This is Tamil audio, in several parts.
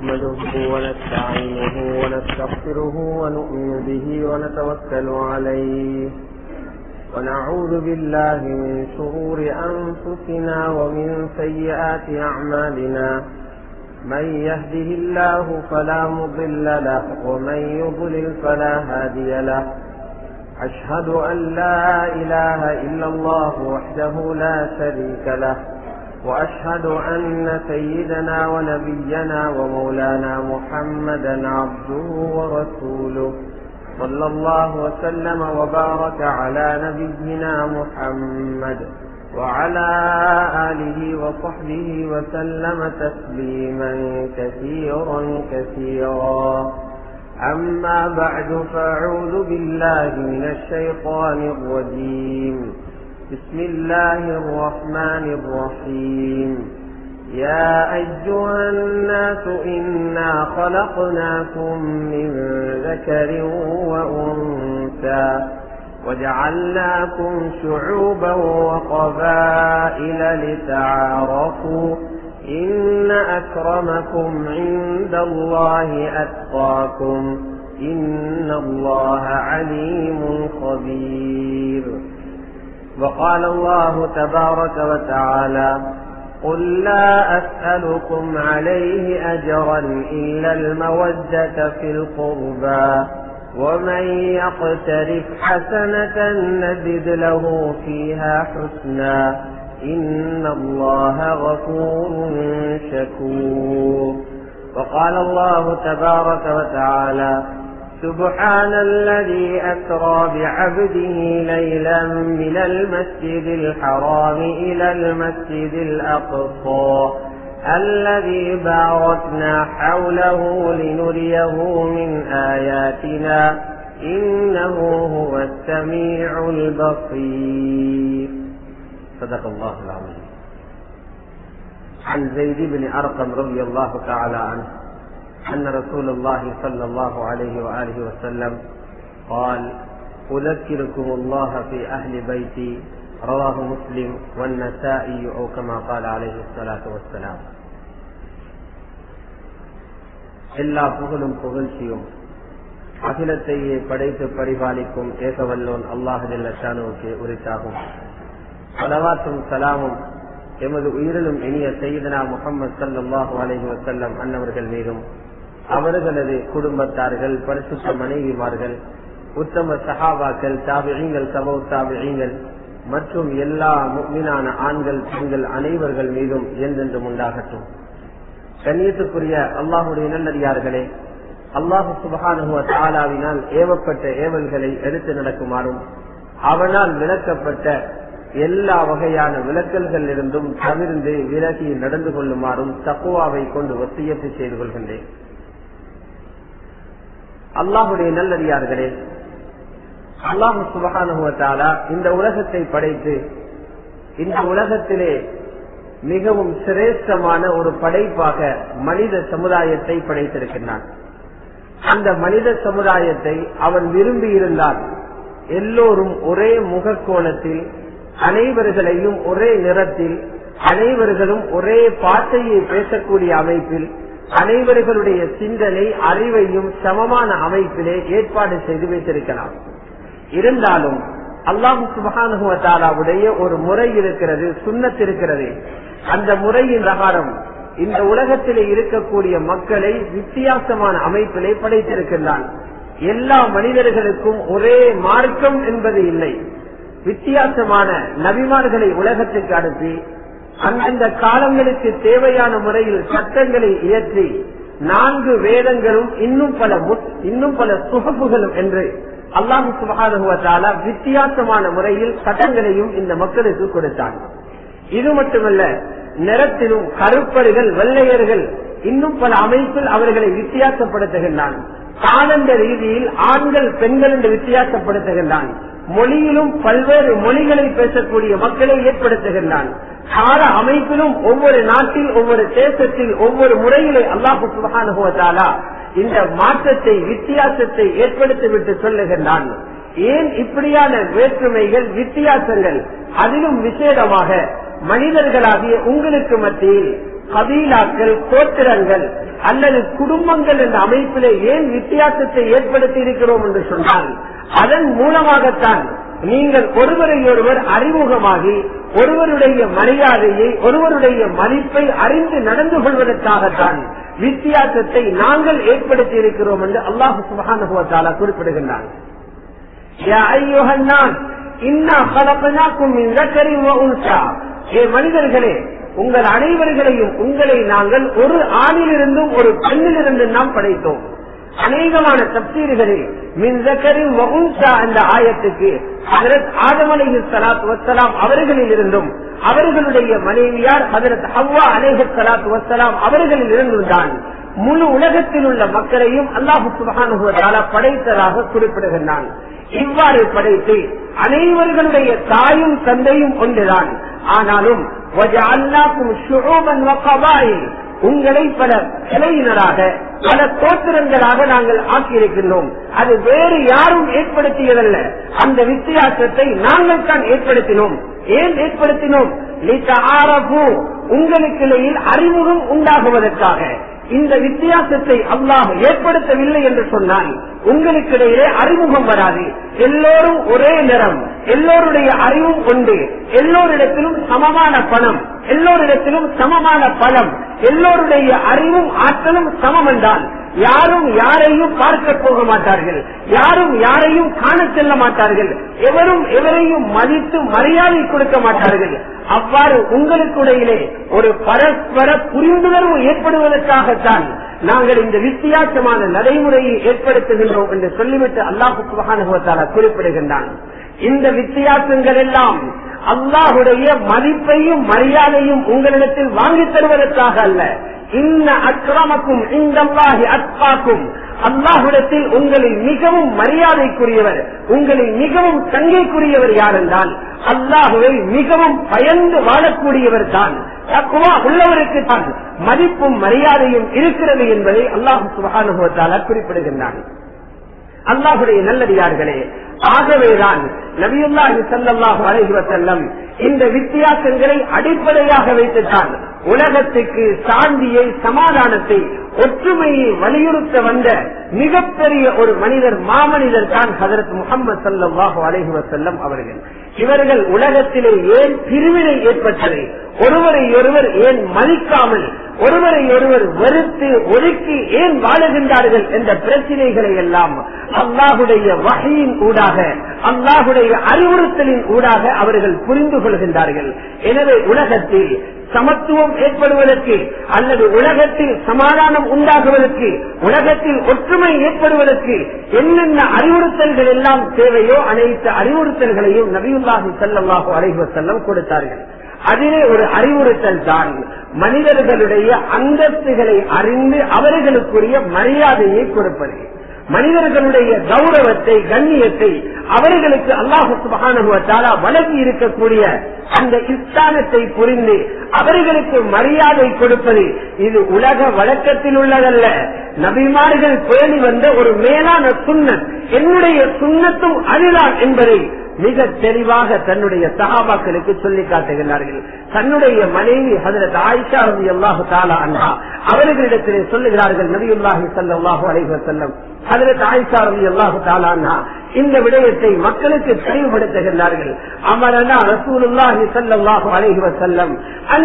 نحمده ونستعينه ونستغفره ونؤمن به ونتوكل عليه ونعوذ بالله من شرور أنفسنا ومن سيئات أعمالنا من يهده الله فلا مضل له ومن يضلل فلا هادي له أشهد أن لا إله إلا الله وحده لا شريك له وأشهد أن سيدنا ونبينا ومولانا محمدا عبده ورسوله صلى الله وسلم وبارك على نبينا محمد وعلى آله وصحبه وسلم تسليما كثيرا كثيرا أما بعد فأعوذ بالله من الشيطان الرجيم بسم الله الرحمن الرحيم يا أيها الناس إنا خلقناكم من ذكر وأنثى وجعلناكم شعوبا وقبائل لتعارفوا إن أكرمكم عند الله أتقاكم إن الله عليم خبير وقال الله تبارك وتعالى قل لا أسألكم عليه أجرا إلا المودة في القربى ومن يقترف حسنة نزد له فيها حسنا إن الله غفور شكور وقال الله تبارك وتعالى سبحان الذي أسرى بعبده ليلا من المسجد الحرام إلى المسجد الأقصى الذي باركنا حوله لنريه من آياتنا إنه هو السميع البصير صدق الله العظيم عن زيد بن أرقم رضي الله تعالى عنه أن رسول الله صلى الله عليه وآله وسلم قال أذكركم الله في أهل بيتي رواه مسلم والنسائي أو كما قال عليه الصلاة والسلام எல்லா புகழும் புகழ்ச்சியும் அகிலத்தையே படைத்து பரிபாலிக்கும் ஏகவல்லோன் அல்லாஹில்லானுக்கு உரித்தாகும் பலவாத்தும் சலாமும் எமது உயிரிலும் இனிய செய்தனா முகமது சல்லாஹூ அலஹி வசல்லம் அன்னவர்கள் மீதும் அவர்களது குடும்பத்தார்கள் பரிசுத்த மனைவிமார்கள் உத்தம சஹாபாக்கள் தாபிழங்கள் சபோ தாபிழங்கள் மற்றும் எல்லா முக்மினான ஆண்கள் பெண்கள் அனைவர்கள் மீதும் என்றென்றும் உண்டாகட்டும் கண்ணியத்துக்குரிய அல்லாஹுடைய நல்லடியார்களே அல்லாஹு சுபகானுவ தாலாவினால் ஏவப்பட்ட ஏவல்களை எடுத்து நடக்குமாறும் அவனால் விளக்கப்பட்ட எல்லா வகையான விளக்கல்கள் இருந்தும் தவிர்ந்து விலகி நடந்து கொள்ளுமாறும் தக்குவாவை கொண்டு ஒத்தியத்து செய்து கொள்கின்றேன் அல்லாஹுடைய நல்லடியார்களே அல்லாஹு சுபகானுவத்தாலா இந்த உலகத்தை படைத்து இந்த உலகத்திலே மிகவும் சிரேஷ்டமான ஒரு படைப்பாக மனித சமுதாயத்தை படைத்திருக்கின்றான் அந்த மனித சமுதாயத்தை அவன் விரும்பி இருந்தால் எல்லோரும் ஒரே முகக்கோணத்தில் அனைவர்களையும் ஒரே நிறத்தில் அனைவர்களும் ஒரே பாட்டையை பேசக்கூடிய அமைப்பில் அனைவர்களுடைய சிந்தனை அறிவையும் சமமான அமைப்பிலே ஏற்பாடு செய்து வைத்திருக்கலாம் இருந்தாலும் அல்லாஹு சுபகானுடைய ஒரு முறை இருக்கிறது சுண்ணத் இருக்கிறது அந்த முறையின் பிரகாரம் இந்த உலகத்திலே இருக்கக்கூடிய மக்களை வித்தியாசமான அமைப்பிலே படைத்திருக்கின்றான் எல்லா மனிதர்களுக்கும் ஒரே மார்க்கம் என்பது இல்லை வித்தியாசமான நபிமார்களை உலகத்துக்கு அனுப்பி அந்தந்த காலங்களுக்கு தேவையான முறையில் சட்டங்களை இயற்றி நான்கு வேதங்களும் இன்னும் பல இன்னும் பல சுகப்புகளும் என்று அல்லாஹு சுபகானுவத்தால வித்தியாசமான முறையில் சட்டங்களையும் இந்த மக்களுக்கு கொடுத்தான் இது மட்டுமல்ல நிறத்திலும் கருப்பர்கள் வெள்ளையர்கள் இன்னும் பல அமைப்பில் அவர்களை வித்தியாசப்படுத்துகின்றான் காலந்த ரீதியில் ஆண்கள் பெண்கள் என்று வித்தியாசப்படுத்துகின்றான் மொழியிலும் பல்வேறு மொழிகளை பேசக்கூடிய மக்களை ஏற்படுத்துகின்றான் கால அமைப்பிலும் ஒவ்வொரு நாட்டில் ஒவ்வொரு தேசத்தில் ஒவ்வொரு முறையிலே அல்லாஹு சுபகானுவத்தாலா இந்த மாற்றத்தை வித்தியாசத்தை ஏற்படுத்திவிட்டு சொல்லுகின்றான் ஏன் இப்படியான வேற்றுமைகள் வித்தியாசங்கள் அதிலும் விசேடமாக மனிதர்களாகிய உங்களுக்கு மத்தியில் கபீலாக்கள் கோத்திரங்கள் அல்லது குடும்பங்கள் என்ற அமைப்பிலே ஏன் வித்தியாசத்தை ஏற்படுத்தி இருக்கிறோம் என்று சொன்னால் அதன் மூலமாகத்தான் நீங்கள் ஒருவரை ஒருவர் அறிமுகமாகி ஒருவருடைய மரியாதையை ஒருவருடைய மதிப்பை அறிந்து நடந்து கொள்வதற்காகத்தான் வித்தியாசத்தை நாங்கள் ஏற்படுத்தி இருக்கிறோம் என்று அல்லாஹு சுபகானுபவத்தாலா குறிப்பிடுகின்றான் மனிதர்களே உங்கள் அனைவர்களையும் உங்களை நாங்கள் ஒரு ஆணிலிருந்தும் ஒரு பெண்ணிலிருந்தும் நாம் படைத்தோம் அநேகமான தப்சீர்களில் மின்சக்கரின் வகுன்சா என்ற ஆயத்துக்கு ஹதரத் ஆதமலை சலாத் வசலாம் அவர்களில் இருந்தும் அவர்களுடைய மனைவியார் ஹதரத் ஹவ்வா அலேஹ சலாத் வசலாம் அவர்களில் இருந்தும் தான் முழு உலகத்தில் உள்ள மக்களையும் அல்லாஹு சுபகானுகுவதால படைத்ததாக குறிப்பிடுகின்றான் இவ்வாறு படைத்து அனைவர்களுடைய தாயும் தந்தையும் ஒன்றுதான் ஆனாலும் உங்களை பல கிளையினராக பல தோத்திரங்களாக நாங்கள் ஆக்கியிருக்கின்றோம் அது வேறு யாரும் ஏற்படுத்தியதல்ல அந்த வித்தியாசத்தை நாங்கள் தான் ஏற்படுத்தினோம் ஏன் ஏற்படுத்தினோம் உங்களுக்கு இடையில் அறிமுகம் உண்டாகுவதற்காக இந்த வித்தியாசத்தை அல்லாஹ் ஏற்படுத்தவில்லை என்று சொன்னால் உங்களுக்கு இடையிலே அறிமுகம் வராது எல்லோரும் ஒரே நிறம் எல்லோருடைய அறிவும் உண்டு எல்லோரிடத்திலும் சமமான பணம் எல்லோரிடத்திலும் சமமான பலம் எல்லோருடைய அறிவும் ஆற்றலும் சமம் என்றால் யாரும் யாரையும் பார்க்க போக மாட்டார்கள் யாரும் யாரையும் காண செல்ல மாட்டார்கள் எவரும் எவரையும் மதித்து மரியாதை கொடுக்க மாட்டார்கள் அவ்வாறு உங்களுக்குடையிலே ஒரு பரஸ்பர புரிந்துணர்வு ஏற்படுவதற்காகத்தான் நாங்கள் இந்த வித்தியாசமான நடைமுறையை ஏற்படுத்துகின்றோம் என்று சொல்லிவிட்டு அல்லாஹு சுபகானுபவத்தால குறிப்பிடுகின்றான் இந்த வித்தியாசங்கள் எல்லாம் அல்லாஹுடைய மதிப்பையும் மரியாதையும் உங்களிடத்தில் வாங்கித் தருவதற்காக அல்ல இன்ன அக்கிரமக்கும் இந்தல்லாஹி அத்பாக்கும் அல்லாஹுடத்தில் உங்களில் மிகவும் மரியாதைக்குரியவர் உங்களில் மிகவும் தங்கைக்குரியவர் யார் என்றால் அல்லாஹுவை மிகவும் பயந்து வாழக்கூடியவர் தான் தக்குவா உள்ளவருக்கு தான் மதிப்பும் மரியாதையும் இருக்கிறது என்பதை அல்லாஹு சுகானுபவத்தால குறிப்பிடுகின்றான் அல்லாஹுடைய நல்லடியார்களே ஆகவேதான் நபியுல்லாஹி சல்லாஹு அலைஹி வசல்லம் இந்த வித்தியாசங்களை அடிப்படையாக வைத்துத்தான் உலகத்துக்கு சாந்தியை சமாதானத்தை ஒற்றுமையை வலியுறுத்த வந்த மிகப்பெரிய ஒரு மனிதர் மாமனிதர் தான் ஹதரத் முகமது சல்லாஹு அலைஹி வசல்லம் அவர்கள் இவர்கள் உலகத்திலே ஏன் பிரிவினை ஏற்பட்டது ஒருவரை ஒருவர் ஏன் மதிக்காமல் ஒருவரை ஒருவர் வெறுத்து ஒதுக்கி ஏன் வாழுகின்றார்கள் என்ற பிரச்சனைகளை எல்லாம் அல்லாஹுடைய வகையின் ஊடாக அல்லாஹுடைய அறிவுறுத்தலின் ஊடாக அவர்கள் புரிந்து கொள்கின்றார்கள் எனவே உலகத்தில் சமத்துவம் ஏற்படுவதற்கு அல்லது உலகத்தில் சமாதானம் உண்டாகுவதற்கு உலகத்தில் ஒற்றுமை ஏற்படுவதற்கு என்னென்ன அறிவுறுத்தல்கள் எல்லாம் தேவையோ அனைத்து அறிவுறுத்தல்களையும் நபியுல்லாஹி சல்லாஹு அலைஹு செல்லம் கொடுத்தார்கள் அதிலே ஒரு அறிவுறுத்தல் தான் மனிதர்களுடைய அந்தஸ்துகளை அறிந்து அவர்களுக்குரிய மரியாதையை கொடுப்பது மனிதர்களுடைய கௌரவத்தை கண்ணியத்தை அவர்களுக்கு அல்லாஹு சுபகானுவத்தாலா வழங்கி இருக்கக்கூடிய அந்த இஸ்தானத்தை புரிந்து அவர்களுக்கு மரியாதை கொடுப்பது இது உலக வழக்கத்தில் உள்ளதல்ல நபிமார்கள் பேணி வந்த ஒரு மேலான சுண்ணத் என்னுடைய சுண்ணத்தும் அதுதான் என்பதை மிக தெளிவாக தன்னுடைய சகாபாக்களுக்கு சொல்லி காட்டுகிறார்கள் தன்னுடைய மனைவி ஹதரத் ஆயிஷா ரவி அல்லாஹு தாலா அண்ணா அவர்களிடத்திலே சொல்லுகிறார்கள் நபியுல்லாஹி சல்லாஹூ அலைஹி செல்லம் ஹதரத் ஆயிஷா ரவி அல்லாஹு தாலா அண்ணா இந்த விடயத்தை மக்களுக்கு தெளிவுபடுத்துகின்றார்கள் அமரனா ரசூலுல்லாஹி சல்லாஹூ அலைஹி வசல்லம்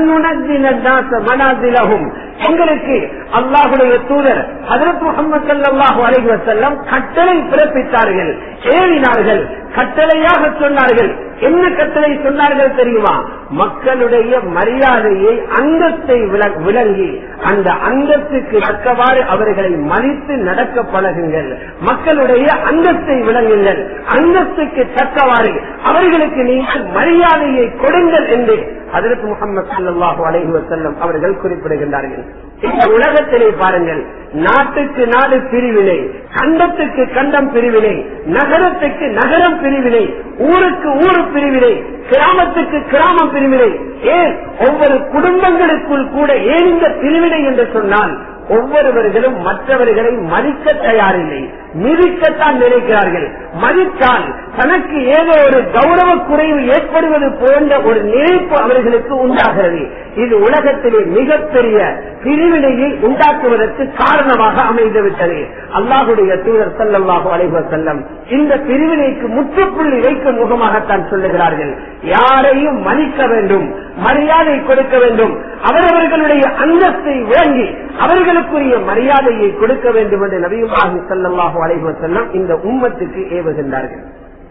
மனாதிலகும் எங்களுக்கு அல்லாஹுடைய தூதர் ஹதரத் முகமது சல்லாஹூ அலைஹி வசல்லம் கட்டளை பிறப்பித்தார்கள் ஏறினார்கள் கட்டளையாக சொன்னார்கள் என்ன கட்டளை சொன்னார்கள் தெரியுமா மக்களுடைய மரியாதையை அந்தத்தை விளங்கி அந்த அந்தத்துக்கு தக்கவாறு அவர்களை மதித்து நடக்க பழகுங்கள் மக்களுடைய அந்தத்தை விளங்குங்கள் அந்தத்துக்கு தக்கவாறு அவர்களுக்கு நீங்கள் மரியாதையை கொடுங்கள் என்று அதற்கு முகமது சல்லாஹூ அலைஹி வசல்லம் அவர்கள் குறிப்பிடுகின்றார்கள் இந்த உலகத்திலே பாருங்கள் நாட்டுக்கு நாடு பிரிவினை கண்டத்துக்கு கண்டம் பிரிவினை நகரத்துக்கு நகரம் பிரிவினை ஊருக்கு ஊரு பிரிவினை கிராமத்துக்கு கிராமம் பிரிவினை ஏன் ஒவ்வொரு குடும்பங்களுக்குள் கூட ஏன் இந்த பிரிவினை என்று சொன்னால் ஒவ்வொருவர்களும் மற்றவர்களை மதிக்க தயாரில்லை மிதிக்கத்தான் நினைக்கிறார்கள் மதித்தால் தனக்கு ஏதோ ஒரு கௌரவ குறைவு ஏற்படுவது போன்ற ஒரு நினைப்பு அவர்களுக்கு உண்டாகிறது இது உலகத்திலே மிகப்பெரிய பிரிவினையை உண்டாக்குவதற்கு காரணமாக அமைந்துவிட்டது அல்லாஹுடைய தூதர் சல்லாஹூ அலைவர் செல்லம் இந்த பிரிவினைக்கு முற்றுப்புள்ளி வைக்கும் முகமாகத்தான் சொல்லுகிறார்கள் யாரையும் மதிக்க வேண்டும் மரியாதை கொடுக்க வேண்டும் அவரவர்களுடைய அந்தஸ்தை விளங்கி அவர்களுக்குரிய மரியாதையை கொடுக்க வேண்டும் என்று நபியுல்லாஹி சல்லாஹூ அலைவர் செல்லம் இந்த உம்மத்துக்கு ஏவுகின்றார்கள்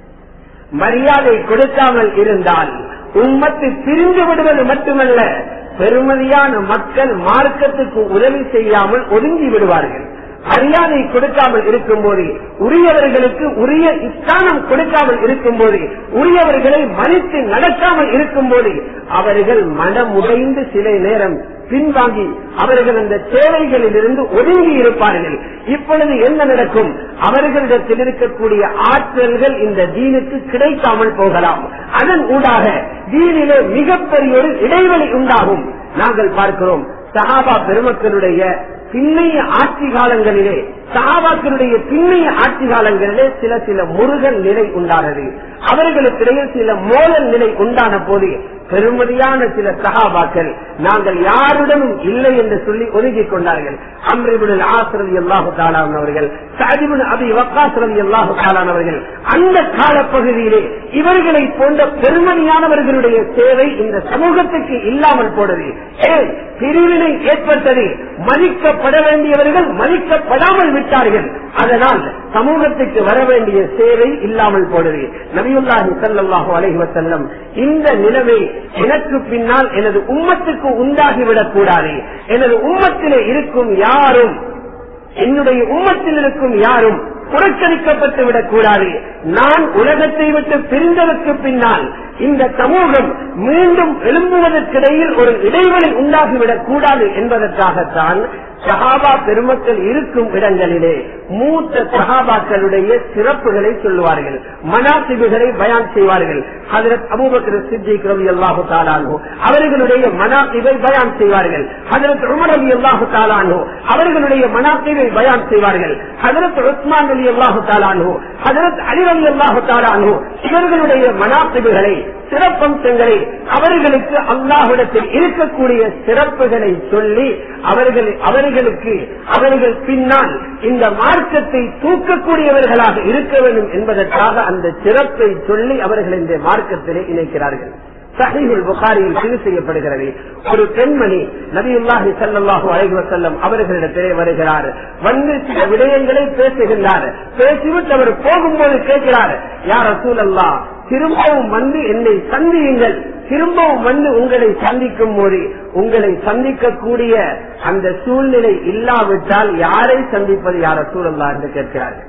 மரியாதை கொடுக்காமல் இருந்தால் உம்மத்து பிரிந்து விடுவது மட்டுமல்ல பெருமதியான மக்கள் மார்க்கத்துக்கு உதவி செய்யாமல் ஒதுங்கி விடுவார்கள் மரியாதை கொடுக்காமல் இருக்கும் போது உரியவர்களுக்கு உரிய ஸ்தானம் கொடுக்காமல் இருக்கும் போது உரியவர்களை மதித்து நடக்காமல் இருக்கும் போது அவர்கள் மனமுடைந்து சில நேரம் பின்வாங்கி அவர்கள் அந்த சேவைகளில் இருந்து ஒதுங்கி இருப்பார்கள் இப்பொழுது என்ன நடக்கும் அவர்களிடத்தில் இருக்கக்கூடிய ஆற்றல்கள் இந்த தீனுக்கு கிடைக்காமல் போகலாம் அதன் ஊடாக தீனிலே மிகப்பெரிய ஒரு இடைவெளி உண்டாகும் நாங்கள் பார்க்கிறோம் சஹாபா பெருமக்களுடைய பின்னைய ஆட்சி காலங்களிலே சஹாபாக்களுடைய பின்னைய ஆட்சி காலங்களிலே சில சில முருகன் நிலை உண்டானது அவர்களுக்கிடையே சில மோதல் நிலை உண்டான போது பெருமதியான சில சகாபாக்கள் நாங்கள் யாருடனும் இல்லை என்று சொல்லி ஒதுங்கிக் கொண்டார்கள் அம்ரிபுல் ஆசிரதி அல்லாஹு தாலான் அவர்கள் சாதிபுல் அபி வக்காசிரதி அல்லாஹு தாலான் அவர்கள் அந்த காலப்பகுதியிலே இவர்களை போன்ற பெருமதியானவர்களுடைய சேவை இந்த சமூகத்துக்கு இல்லாமல் போனது ஏன் பிரிவினை ஏற்பட்டது மதிக்கப்பட வேண்டியவர்கள் மதிக்கப்படாமல் விட்டார்கள் அதனால் சமூகத்துக்கு வர வேண்டிய சேவை இல்லாமல் போனது நபியுல்லாஹி சல்லாஹூ அலஹி வசல்லம் இந்த நிலைமை எனக்கு பின்னால் எனது உம்மத்துக்கு உண்டாகிவிடக் கூடாது எனது உம்மத்திலே இருக்கும் யாரும் என்னுடைய உம்மத்தில் இருக்கும் யாரும் புறக்கணிக்கப்பட்டு விடக் கூடாது நான் உலகத்தை விட்டு பிரிந்ததற்கு பின்னால் இந்த சமூகம் மீண்டும் எழும்புவதற்கிடையில் ஒரு இடைவெளி உண்டாகிவிடக் கூடாது என்பதற்காகத்தான் சஹாபா பெருமக்கள் இருக்கும் இடங்களிலே மூத்த சஹாபாக்களுடைய சிறப்புகளை சொல்லுவார்கள் மனாசிபுகளை பயான் செய்வார்கள் ஹதரத் அபூபக்கர் சித்திக் ரவி அல்லாஹு தாலானோ அவர்களுடைய மனாசிபை பயான் செய்வார்கள் ஹதரத் உமர் அலி அல்லாஹு தாலானோ அவர்களுடைய மனாசிபை பயான் செய்வார்கள் ஹதரத் உஸ்மான் அலி அல்லாஹு தாலானோ ஹதரத் அலி அலி அல்லாஹு தாலானோ இவர்களுடைய மனாசிபுகளை சிறப்பம்சங்களை அவர்களுக்கு அல்லாஹிடத்தில் இருக்கக்கூடிய சிறப்புகளை சொல்லி அவர்கள் அவர்களுக்கு அவர்கள் பின்னால் இந்த மார்க்கத்தை தூக்கக்கூடியவர்களாக இருக்க வேண்டும் என்பதற்காக அந்த சிறப்பை சொல்லி அவர்கள் இந்த மார்க்கத்திலே இணைக்கிறார்கள் சஹீஹுல் புகாரியில் பதிவு செய்யப்படுகிறது ஒரு பெண்மணி நபியுல்லாஹி சல்லாஹூ அலைஹி வசல்லம் அவர்களிடத்திலே வருகிறார் வந்து சில விடயங்களை பேசுகின்றார் பேசிவிட்டு அவர் போகும்போது கேட்கிறார் யார் ரசூலல்லா திரும்பவும் வந்து என்னை சந்தியுங்கள் திரும்பவும் வந்து உங்களை சந்திக்கும் போது உங்களை சந்திக்கக்கூடிய அந்த சூழ்நிலை இல்லாவிட்டால் யாரை சந்திப்பது யார சூழல்லா என்று கேட்கிறார்கள்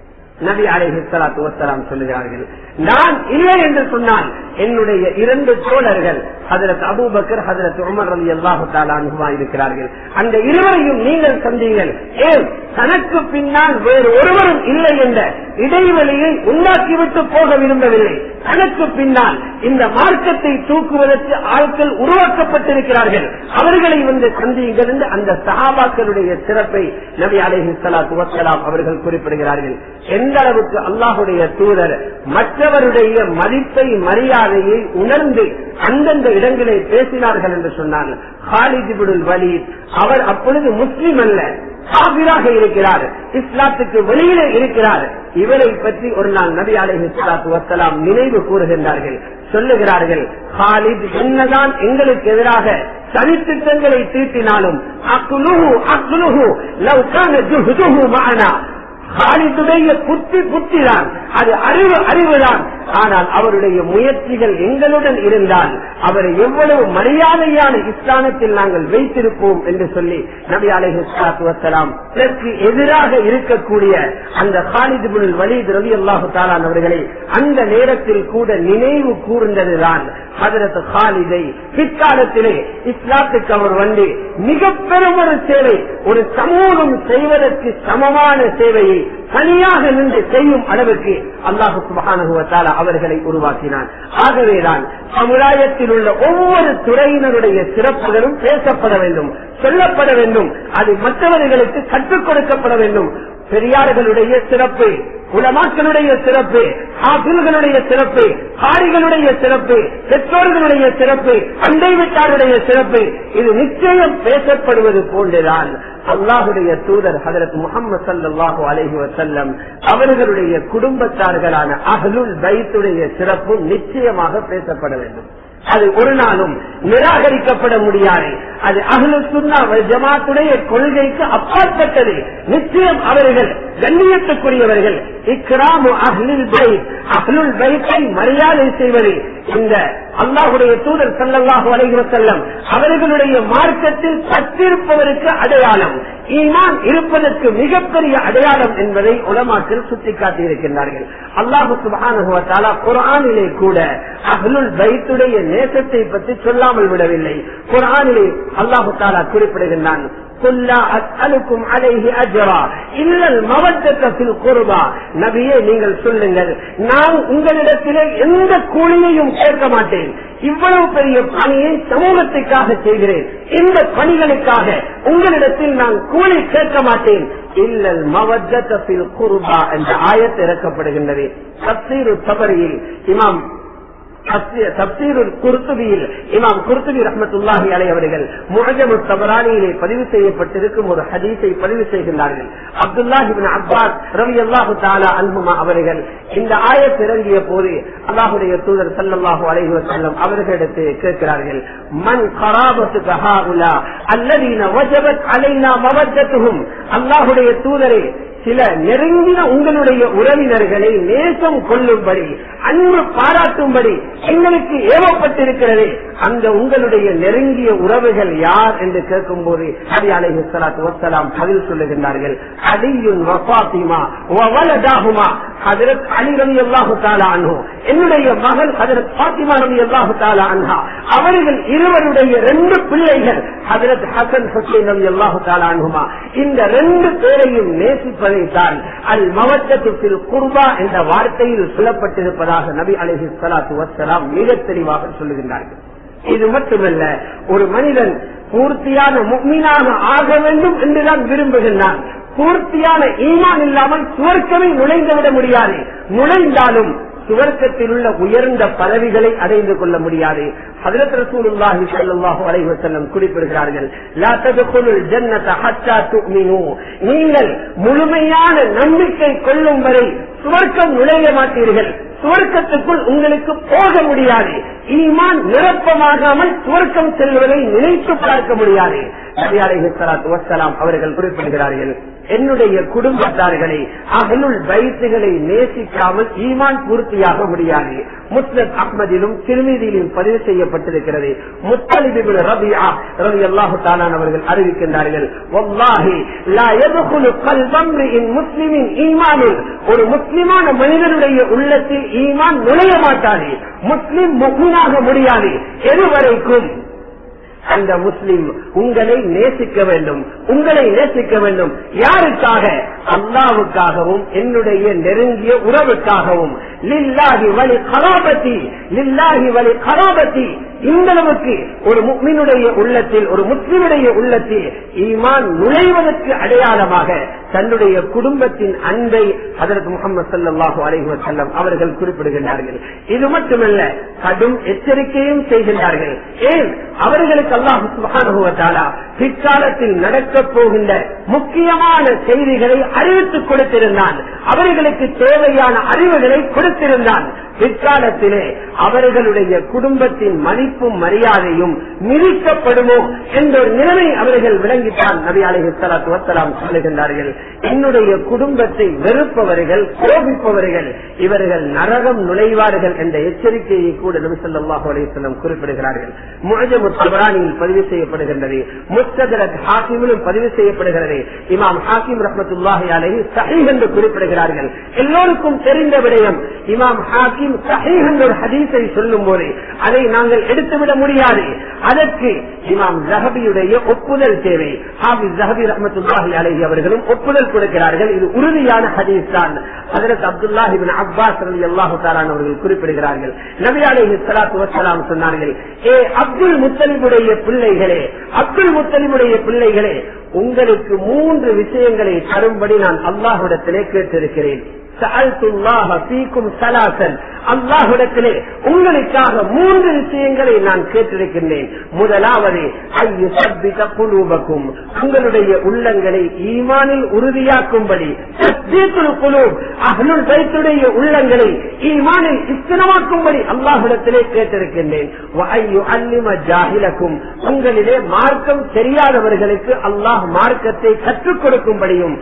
நபி அலைஹி ஸலாத்து வஸலாம் சொல்லுகிறார்கள் நான் இல்லை என்று சொன்னால் என்னுடைய இரண்டு தோழர்கள் ஹதரத் அபூபக்கர் ஹதரத் உமர் ரலி அல்லாஹு தாலா இருக்கிறார்கள் அந்த இருவரையும் நீங்கள் சந்தீங்கள் ஏன் தனக்கு பின்னால் வேறு ஒருவரும் இல்லை என்ற இடைவெளியை உண்டாக்கிவிட்டு போக விரும்பவில்லை தனக்கு பின்னால் இந்த மார்க்கத்தை தூக்குவதற்கு ஆட்கள் உருவாக்கப்பட்டிருக்கிறார்கள் அவர்களை வந்து சந்தியுங்கள் என்று அந்த சஹாபாக்களுடைய சிறப்பை நபி அலைஹி ஸலாத்து வஸலாம் அவர்கள் குறிப்பிடுகிறார்கள் எந்த அளவுக்கு அல்லாஹுடைய தூதர் மற்றவருடைய மதிப்பை மரியாதையை உணர்ந்து அந்தந்த இடங்களை பேசினார்கள் என்று சொன்னால் ஹாலிதிபுல் வலீத் அவர் அப்பொழுது முஸ்லிம் அல்ல காபிராக இருக்கிறார் இஸ்லாத்துக்கு வெளியிலே இருக்கிறார் இவரை பற்றி ஒரு நாள் நபி அலைஹி ஸலாத்து வஸலாம் நினைவு கூறுகின்றார்கள் சொல்லுகிறார்கள் ஹாலித் என்னதான் எங்களுக்கு எதிராக சதித்திட்டங்களை தீட்டினாலும் அக்குலுஹு அக்குலுஹு லவ் கான ஜுஹுதுஹு மஅனா ஹாலிதுடைய புத்தி புத்திதான் அது அறிவு அறிவுதான் ஆனால் அவருடைய முயற்சிகள் எங்களுடன் இருந்தால் அவரை எவ்வளவு மரியாதையான இஸ்லாமத்தில் நாங்கள் வைத்திருப்போம் என்று சொல்லி நபி அலைஹாத்து வசலாம் இதற்கு எதிராக இருக்கக்கூடிய அந்த ஹாலிதுபுல் வலீத் ரவி அல்லாஹு தாலான் அவர்களை அந்த நேரத்தில் கூட நினைவு கூர்ந்ததுதான் ஹதரத் ஹாலிதை பிற்காலத்திலே இஸ்லாத்துக்கு அவர் வந்து மிக பெரும் ஒரு சேவை ஒரு சமூகம் செய்வதற்கு சமமான சேவையை தனியாக நின்று செய்யும் அளவுக்கு அல்லாஹு சுபகானுவத்தால அவர்களை உருவாக்கினான் ஆகவேதான் சமுதாயத்தில் உள்ள ஒவ்வொரு துறையினருடைய சிறப்புகளும் பேசப்பட வேண்டும் சொல்லப்பட வேண்டும் அது மற்றவர்களுக்கு கற்றுக் கொடுக்கப்பட வேண்டும் பெரியார்களுடைய சிறப்பு உலமாக்களுடைய சிறப்பு ஆசில்களுடைய சிறப்பு காரிகளுடைய சிறப்பு பெற்றோர்களுடைய சிறப்பு அண்டை வீட்டாருடைய சிறப்பு இது நிச்சயம் பேசப்படுவது போன்றுதான் அல்லாஹுடைய தூதர் ஹதரத் முகமது சல்லாஹூ அலஹி வசல்லம் அவர்களுடைய குடும்பத்தார்களான அகலுல் பைத்துடைய சிறப்பும் நிச்சயமாக பேசப்பட வேண்டும் அது ஒரு நாளும் நிராகரிக்கப்பட முடியாது அது அகலு சுண்ணா ஜமாத்துடைய கொள்கைக்கு அப்பாற்பட்டது நிச்சயம் அவர்கள் கண்ணியத்துக்குரியவர்கள் இக்ராமு அஹ்லில் பை அஹ்லுல் பைத்தை மரியாதை செய்வது இந்த அல்லாஹுடைய தூதர் சல்லல்லாஹு அலைஹி வஸல்லம் அவர்களுடைய மார்க்கத்தில் பற்றிருப்பவருக்கு அடையாளம் ஈமான் இருப்பதற்கு மிகப்பெரிய அடையாளம் என்பதை உலமாக்கள் சுட்டிக்காட்டி இருக்கின்றார்கள் அல்லாஹு சுப்ஹானஹு வ தஆலா குர்ஆனிலே கூட அஹ்லுல் பைத்துடைய நேசத்தை பற்றி சொல்லாமல் விடவில்லை குர்ஆனிலே அல்லாஹு தஆலா குறிப்பிடுகின்றான் நபியே நீங்கள் சொல்லுங்கள் நான் உங்களிடத்திலே எந்த கூலியையும் கேட்க மாட்டேன் இவ்வளவு பெரிய பணியை சமூகத்துக்காக செய்கிறேன் இந்த பணிகளுக்காக உங்களிடத்தில் நான் கூலி கேட்க மாட்டேன் இல்லல் மவஜத்தில் குருபா என்ற ஆயத்து இறக்கப்படுகின்றது தப்சீரு தபரியில் இமாம் தப்சீருல் குர்துபியில் இமாம் குர்துபி ரஹமத்துல்லாஹி அலை அவர்கள் முகஜமு தபரானியிலே பதிவு செய்யப்பட்டிருக்கும் ஒரு ஹதீஸை பதிவு செய்கின்றார்கள் அப்துல்லாஹிபின் அப்பாஸ் ரவி அல்லாஹு தாலா அன்புமா அவர்கள் இந்த ஆயத் இறங்கிய போது அல்லாஹுடைய தூதர் சல்லாஹூ அலைஹி வசல்லம் அவர்களிடத்தை கேட்கிறார்கள் மண் கராபத்து கஹாவுலா அல்லதீன வஜபத் அலைனா மவஜத்துகும் அல்லாஹுடைய தூதரே சில நெருங்கின உங்களுடைய உறவினர்களை நேசம் கொள்ளும்படி அன்பு பாராட்டும்படி எங்களுக்கு ஏவப்பட்டிருக்கிறது அந்த உங்களுடைய நெருங்கிய உறவுகள் யார் என்று கேட்கும் போது ஹரி அலைஹி சலாத்து வசலாம் பதில் சொல்லுகின்றார்கள் அலியுன் வஃபாத்திமா வவலதாகுமா ஹதரத் அலி ரவி அல்லாஹு தாலா அன்ஹு என்னுடைய மகன் ஹதரத் பாத்திமா ரவி அல்லாஹு தாலா அன்ஹா அவர்கள் இருவருடைய ரெண்டு பிள்ளைகள் ஹதரத் ஹசன் ஹுசைன் ரவி அல்லாஹு தாலா அன்ஹுமா இந்த ரெண்டு பேரையும் நேசிப்பதைத்தான் அல் மவத்தத்தில் குர்பா என்ற வார்த்தையில் சொல்லப்பட்டிருப்பதாக நபி அலஹி சலாத்து வசலாம் மிக தெளிவாக சொல்லுகின்றார்கள் இது மட்டுமல்ல ஒரு மனிதன் பூர்த்தியான முக்மீனாக ஆக வேண்டும் என்றுதான் விரும்புகின்றான் பூர்த்தியான ஈமான் இல்லாமல் சுவர்க்கமே நுழைந்துவிட முடியாது நுழைந்தாலும் சுவர்க்கத்தில் உள்ள உயர்ந்த பதவிகளை அடைந்து கொள்ள முடியாது ஹதரத் ரசூலுல்லாஹி ஸல்லல்லாஹு அலைஹி வஸல்லம் குறிப்பிடுகிறார்கள் லா ததுகுலுல் ஜன்னத ஹத்தா துமினு நீங்கள் முழுமையான நம்பிக்கை கொள்ளும் வரை சுவர்க்கம் நுழைய மாட்டீர்கள் சுவர்க்கத்துக்குள் உங்களுக்கு போக முடியாது ஈமான் நிரப்பமாகாமல் சுவர்க்கம் செல்வதை நினைத்து பார்க்க முடியாது வசலாம் அவர்கள் குறிப்பிடுகிறார்கள் என்னுடைய குடும்பத்தார்களை அகலுள் வைத்துகளை நேசிக்காமல் ஈமான் பூர்த்தியாக முடியாது முஸ்லத் அஹ்மதிலும் திருமதியிலும் பதிவு செய்யப்பட்டிருக்கிறது முத்தலிபின் ரபியா ரவி அல்லாஹு தாலான் அவர்கள் அறிவிக்கின்றார்கள் முஸ்லிமின் ஈமானில் ஒரு முஸ்லிமான மனிதனுடைய உள்ளத்தில் ஈமான் நுழைய மாட்டாது முஸ்லிம் முகூனாக முடியாது எதுவரைக்கும் அந்த முஸ்லிம் உங்களை நேசிக்க வேண்டும் உங்களை நேசிக்க வேண்டும் யாருக்காக அல்லாவுக்காகவும் என்னுடைய நெருங்கிய உறவுக்காகவும் லில்லாஹி வழி கராபத்தி லில்லாஹி வழி கராபத்தி இந்த அளவுக்கு ஒரு முக்மினுடைய உள்ளத்தில் ஒரு முஸ்லிமுடைய உள்ளத்தில் ஈமான் நுழைவதற்கு அடையாளமாக தன்னுடைய குடும்பத்தின் அன்பை அதற்கு முகமது சல்லாஹூ அலைஹி வசல்லம் அவர்கள் குறிப்பிடுகின்றார்கள் இது மட்டுமல்ல கடும் எச்சரிக்கையும் செய்கின்றார்கள் ஏன் அவர்களுக்கு அல்லாஹு சுபானுவத்தாலா பிற்காலத்தில் நடக்கப் போகின்ற முக்கியமான செய்திகளை அறிவித்துக் கொடுத்திருந்தான் அவர்களுக்கு தேவையான அறிவுகளை கொடுத்திருந்தான் பிற்காலத்திலே அவர்களுடைய குடும்பத்தின் மதிப்பும் மரியாதையும் மிதிக்கப்படுமோ என்ற ஒரு நிலைமை அவர்கள் விளங்கித்தான் நபி அலஹி சலாத்து வசலாம் சொல்லுகின்றார்கள் என்னுடைய குடும்பத்தை வெறுப்பவர்கள் கோபிப்பவர்கள் இவர்கள் நரகம் நுழைவார்கள் என்ற எச்சரிக்கையை கூட நபி சொல்லாஹு அலிஸ்லம் குறிப்பிடுகிறார்கள் முழஜமு தபரானியில் பதிவு செய்யப்படுகின்றது முஸ்தரத் ஹாக்கிமிலும் பதிவு செய்யப்படுகிறது இமாம் ஹாக்கிம் ரஹமத்துல்லாஹி அலஹி சஹி என்று குறிப்பிடுகிறார்கள் எல்லோருக்கும் தெரிந்த விடயம் இமாம் ஹாக்கிம் அதுவும் சஹீஹ் என்ற ஒரு ஹதீஸை சொல்லும் போது அதை நாங்கள் எடுத்துவிட முடியாது அதற்கு இமாம் ஜஹபியுடைய ஒப்புதல் தேவை ஹாபிஸ் ஜஹபி ரஹமத்துல்லாஹி அலைஹி அவர்களும் ஒப்புதல் கொடுக்கிறார்கள் இது உறுதியான ஹதீஸ் தான் ஹதரத் அப்துல்லாஹிபின் அப்பாஸ் ரலி அல்லாஹு தாலான் அவர்கள் குறிப்பிடுகிறார்கள் நபி அலைஹி ஸலாத்து வஸலாம் சொன்னார்கள் ஏ அப்துல் முத்தலிபுடைய பிள்ளைகளே அப்துல் முத்தலிபுடைய பிள்ளைகளே உங்களுக்கு மூன்று விஷயங்களை தரும்படி நான் அல்லாஹ்விடத்திலே கேட்டிருக்கிறேன் அல்லாஹுடத்திலே உங்களுக்காக மூன்று விஷயங்களை நான் கேட்டிருக்கின்றேன் முதலாவது குழுவக்கும் உங்களுடைய உள்ளங்களை ஈமானில் உறுதியாக்கும்படி அகலுள் வைத்துடைய உள்ளங்களை ஈமானில் இஸ்திரமாக்கும்படி அல்லாஹுடத்திலே கேட்டிருக்கின்றேன் ஜாகிலக்கும் உங்களிலே மார்க்கம் தெரியாதவர்களுக்கு அல்லாஹ் மார்க்கத்தை கற்றுக் கொடுக்கும்படியும்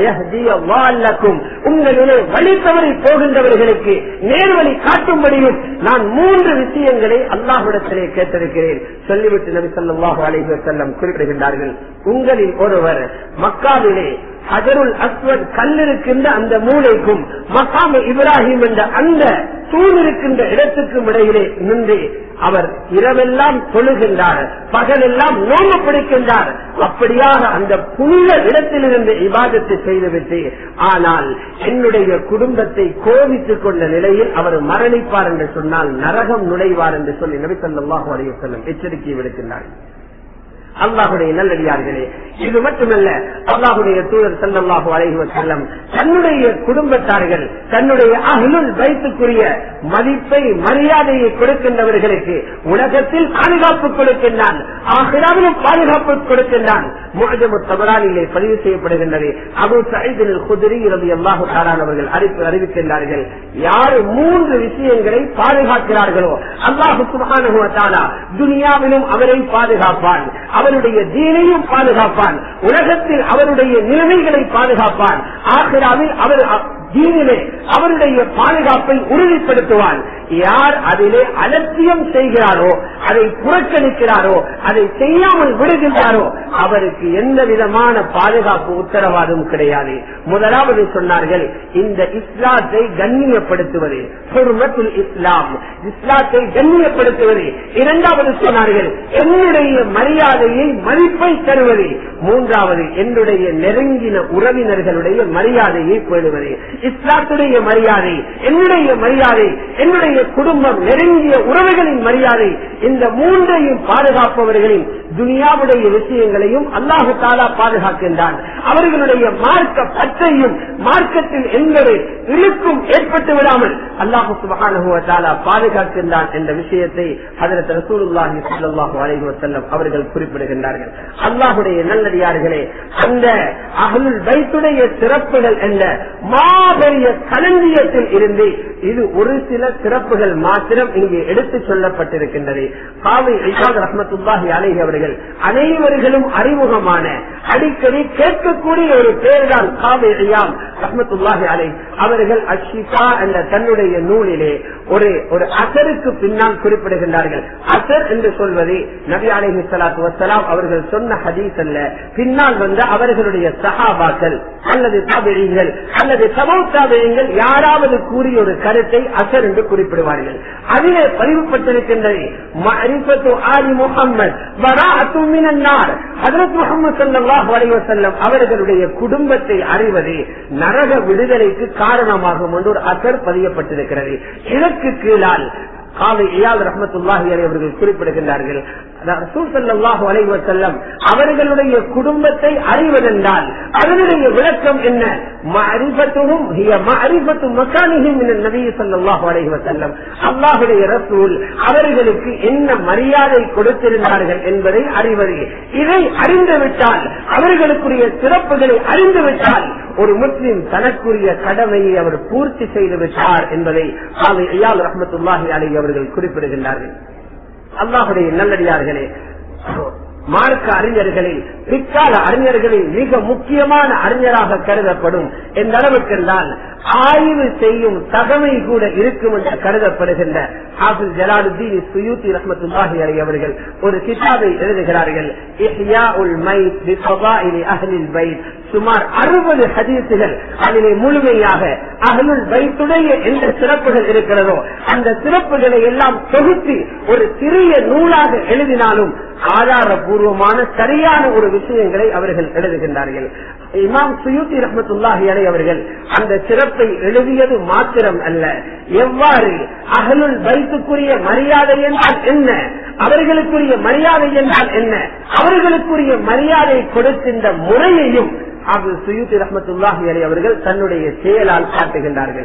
உங்களிலே வழி தவறி போகின்றவர்களுக்கு நேர்வழி காட்டும்படியும் நான் மூன்று விஷயங்களை அல்லாஹிடத்திலே கேட்டிருக்கிறேன் சொல்லிவிட்டு நபி சொல்லாஹு அலைஹி செல்லம் குறிப்பிடுகின்றார்கள் உங்களில் ஒருவர் மக்காவிலே அஜருல் அஸ்வத் கல்லிருக்கின்ற அந்த மூளைக்கும் மக்காம இப்ராஹிம் என்ற அந்த தூண் இருக்கின்ற இடத்துக்கும் இடையிலே நின்று அவர் இரவெல்லாம் தொழுகின்றார் பகலெல்லாம் நோம்பு பிடிக்கின்றார் அப்படியாக அந்த புனித இடத்திலிருந்து இபாதத்தை செய்துவிட்டு ஆனால் என்னுடைய குடும்பத்தை கோபித்துக் கொண்ட நிலையில் அவர் மரணிப்பார் என்று சொன்னால் நரகம் நுழைவார் என்று சொல்லி நபிசல்லாஹு அலைய செல்லம் எச்சரிக்கை விடுக்கின்றார் அல்லாஹுடைய நல்லடியார்களே இது மட்டுமல்ல அல்லாஹுடைய தூதர் செல்லல்லாஹு அலைஹி செல்லம் தன்னுடைய குடும்பத்தார்கள் தன்னுடைய அகலுள் வைத்துக்குரிய மதிப்பை மரியாதையை கொடுக்கின்றவர்களுக்கு உலகத்தில் பாதுகாப்பு கொடுக்கின்றான் ஆகிராவிலும் பாதுகாப்பு கொடுக்கின்றான் முகஜமு தபரானிலே பதிவு செய்யப்படுகின்றது அபு சைதில் குதிரி இரவு அல்லாஹு தாரான் அவர்கள் அறிப்பு அறிவிக்கின்றார்கள் யார் மூன்று விஷயங்களை பாதுகாக்கிறார்களோ அல்லாஹு சுபானுவத்தாலா துனியாவிலும் அவரை பாதுகாப்பான் அவருடைய தீனையும் பாதுகாப்பான் உலகத்தில் அவருடைய நிலைமைகளை பாதுகாப்பான் ஆசிராவில் அவர் தீனிலே அவருடைய பாதுகாப்பை உறுதிப்படுத்துவான் யார் அதிலே அலட்சியம் செய்கிறாரோ அதை புறக்கணிக்கிறாரோ அதை செய்யாமல் விடுகின்றாரோ அவருக்கு எந்த விதமான பாதுகாப்பு உத்தரவாதம் கிடையாது முதலாவது சொன்னார்கள் இந்த இஸ்லாத்தை கண்ணியப்படுத்துவது பொறுமத்துல் இஸ்லாம் இஸ்லாத்தை கண்ணியப்படுத்துவது இரண்டாவது சொன்னார்கள் என்னுடைய மரியாதையை மதிப்பை தருவது மூன்றாவது என்னுடைய நெருங்கின உறவினர்களுடைய மரியாதையை பேணுவது இஸ்லாத்துடைய மரியாதை என்னுடைய மரியாதை என்னுடைய குடும்பம் நெருங்கிய உறவுகளின் மரியாதை இந்த மூன்றையும் பாதுகாப்பவர்களின் துனியாவுடைய விஷயங்களையும் அல்லாஹு தாலா பாதுகாக்கின்றான் அவர்களுடைய மார்க்க பற்றையும் மார்க்கத்தில் எந்த இழுக்கும் ஏற்பட்டு விடாமல் அல்லாஹு சுபகானுவத்தாலா பாதுகாக்கின்றான் என்ற விஷயத்தை அதற்கு ரசூலுல்லாஹி ஸல்லல்லாஹு அலைஹி வஸல்லம் அவர்கள் குறிப்பிடுகின்றார்கள் அல்லாஹுடைய நல்லடியார்களே அந்த அகலுல் பைத்துடைய சிறப்புகள் என்ற மாபெரிய களஞ்சியத்தில் இருந்து இது ஒரு சில சிறப்புகள் மாத்திரம் இங்கே எடுத்து சொல்லப்பட்டிருக்கின்றது காவை ஐசாத் ரஹமத்துல்லாஹி அலைஹி அவர்கள் அனைவர்களும் அறிமுகமான அடிக்கடி கேட்கக்கூடிய ஒரு பேர் தான் காவை ஐயாம் ரஹமத்துல்லாஹி அலை அவர்கள் அஷிகா என்ற தன்னுடைய நூலிலே ஒரு ஒரு அசருக்கு பின்னால் குறிப்பிடுகின்றார்கள் அசர் என்று சொல்வது நபி அலைஹி ஸலாத்து வஸலாம் அவர்கள் சொன்ன ஹதீஸ் அல்ல பின்னால் வந்த அவர்களுடைய சஹாபாக்கள் அல்லது தாபிழிகள் அல்லது சமௌத்தாபியங்கள் யாராவது கூறிய ஒரு கருத்தை அசர் என்று குறிப்பிடுவார்கள் அதிலே பதிவுபட்டிருக்கின்றது மரிபத்து ஆலி முகம்மது வராஅத்து மினன்னார் ஹஜ்ரத் முகமது ஸல்லல்லாஹு அலைஹி வஸல்லம் அவர்களுடைய குடும்பத்தை அறிவது நரக விடுதலைக்கு காரணமாகும் என்று ஒரு அசர் பதியப்பட்டிருக்கிறது இதற்கு கீழால் காலை இயால் ரஹமத்துல்லாஹி அலை அவர்கள் குறிப்பிடுகின்றார்கள் செல்லம் அவர்களுடைய குடும்பத்தை அறிவதென்றால் அதனுடைய விளக்கம் என்ன அல்லாஹுடைய ரசூல் அவர்களுக்கு என்ன மரியாதை கொடுத்திருந்தார்கள் என்பதை அறிவது இதை அறிந்துவிட்டால் அவர்களுக்குரிய சிறப்புகளை அறிந்துவிட்டால் ஒரு முஸ்லிம் தனக்குரிய கடமையை அவர் பூர்த்தி செய்து விட்டார் என்பதை ஐயால் ரஹமத்துல்லாஹி அலை அவர்கள் குறிப்பிடுகின்றார்கள் அல்லாஹுடைய நல்லடியார்களே மார்க்க அறிஞர்களில் பிற்கால அறிஞர்களில் மிக முக்கியமான அறிஞராக கருதப்படும் எந்த அளவுக்கு என்றால் ஆய்வு செய்யும் தகமை கூட இருக்கும் என்று கருதப்படுகின்ற ஹாஃபிஸ் ஜலாலுத்தீன் சுயூத்தி ரஹமத்துல்லாஹி அலி அவர்கள் ஒரு கிதாபை எழுதுகிறார்கள் இஹ்யா உல் மைத் பி ஃபதாயிலி அஹ்லில் பைத் சுமார் அறுபது ஹதீசுகள் அதிலே முழுமையாக அகலுள் வைத்துடைய எந்த சிறப்புகள் இருக்கிறதோ அந்த சிறப்புகளை எல்லாம் தொகுத்து ஒரு சிறிய நூலாக எழுதினாலும் ஆதாரபூர்வமான சரியான ஒரு விஷயங்களை அவர்கள் எழுதுகின்றார்கள் இமாம் சுயூத்தி ரஹமத்துல்லாஹி அலை அவர்கள் அந்த சிறப்பை எழுதியது மாத்திரம் அல்ல எவ்வாறு அகலுள் வைத்துக்குரிய மரியாதை என்றால் என்ன அவர்களுக்குரிய மரியாதை என்றால் என்ன அவர்களுக்குரிய மரியாதை கொடுக்கின்ற முறையையும் அபு சுயூத்தி ரஹமத்துல்லாஹி அலி அவர்கள் தன்னுடைய செயலால் காட்டுகின்றார்கள்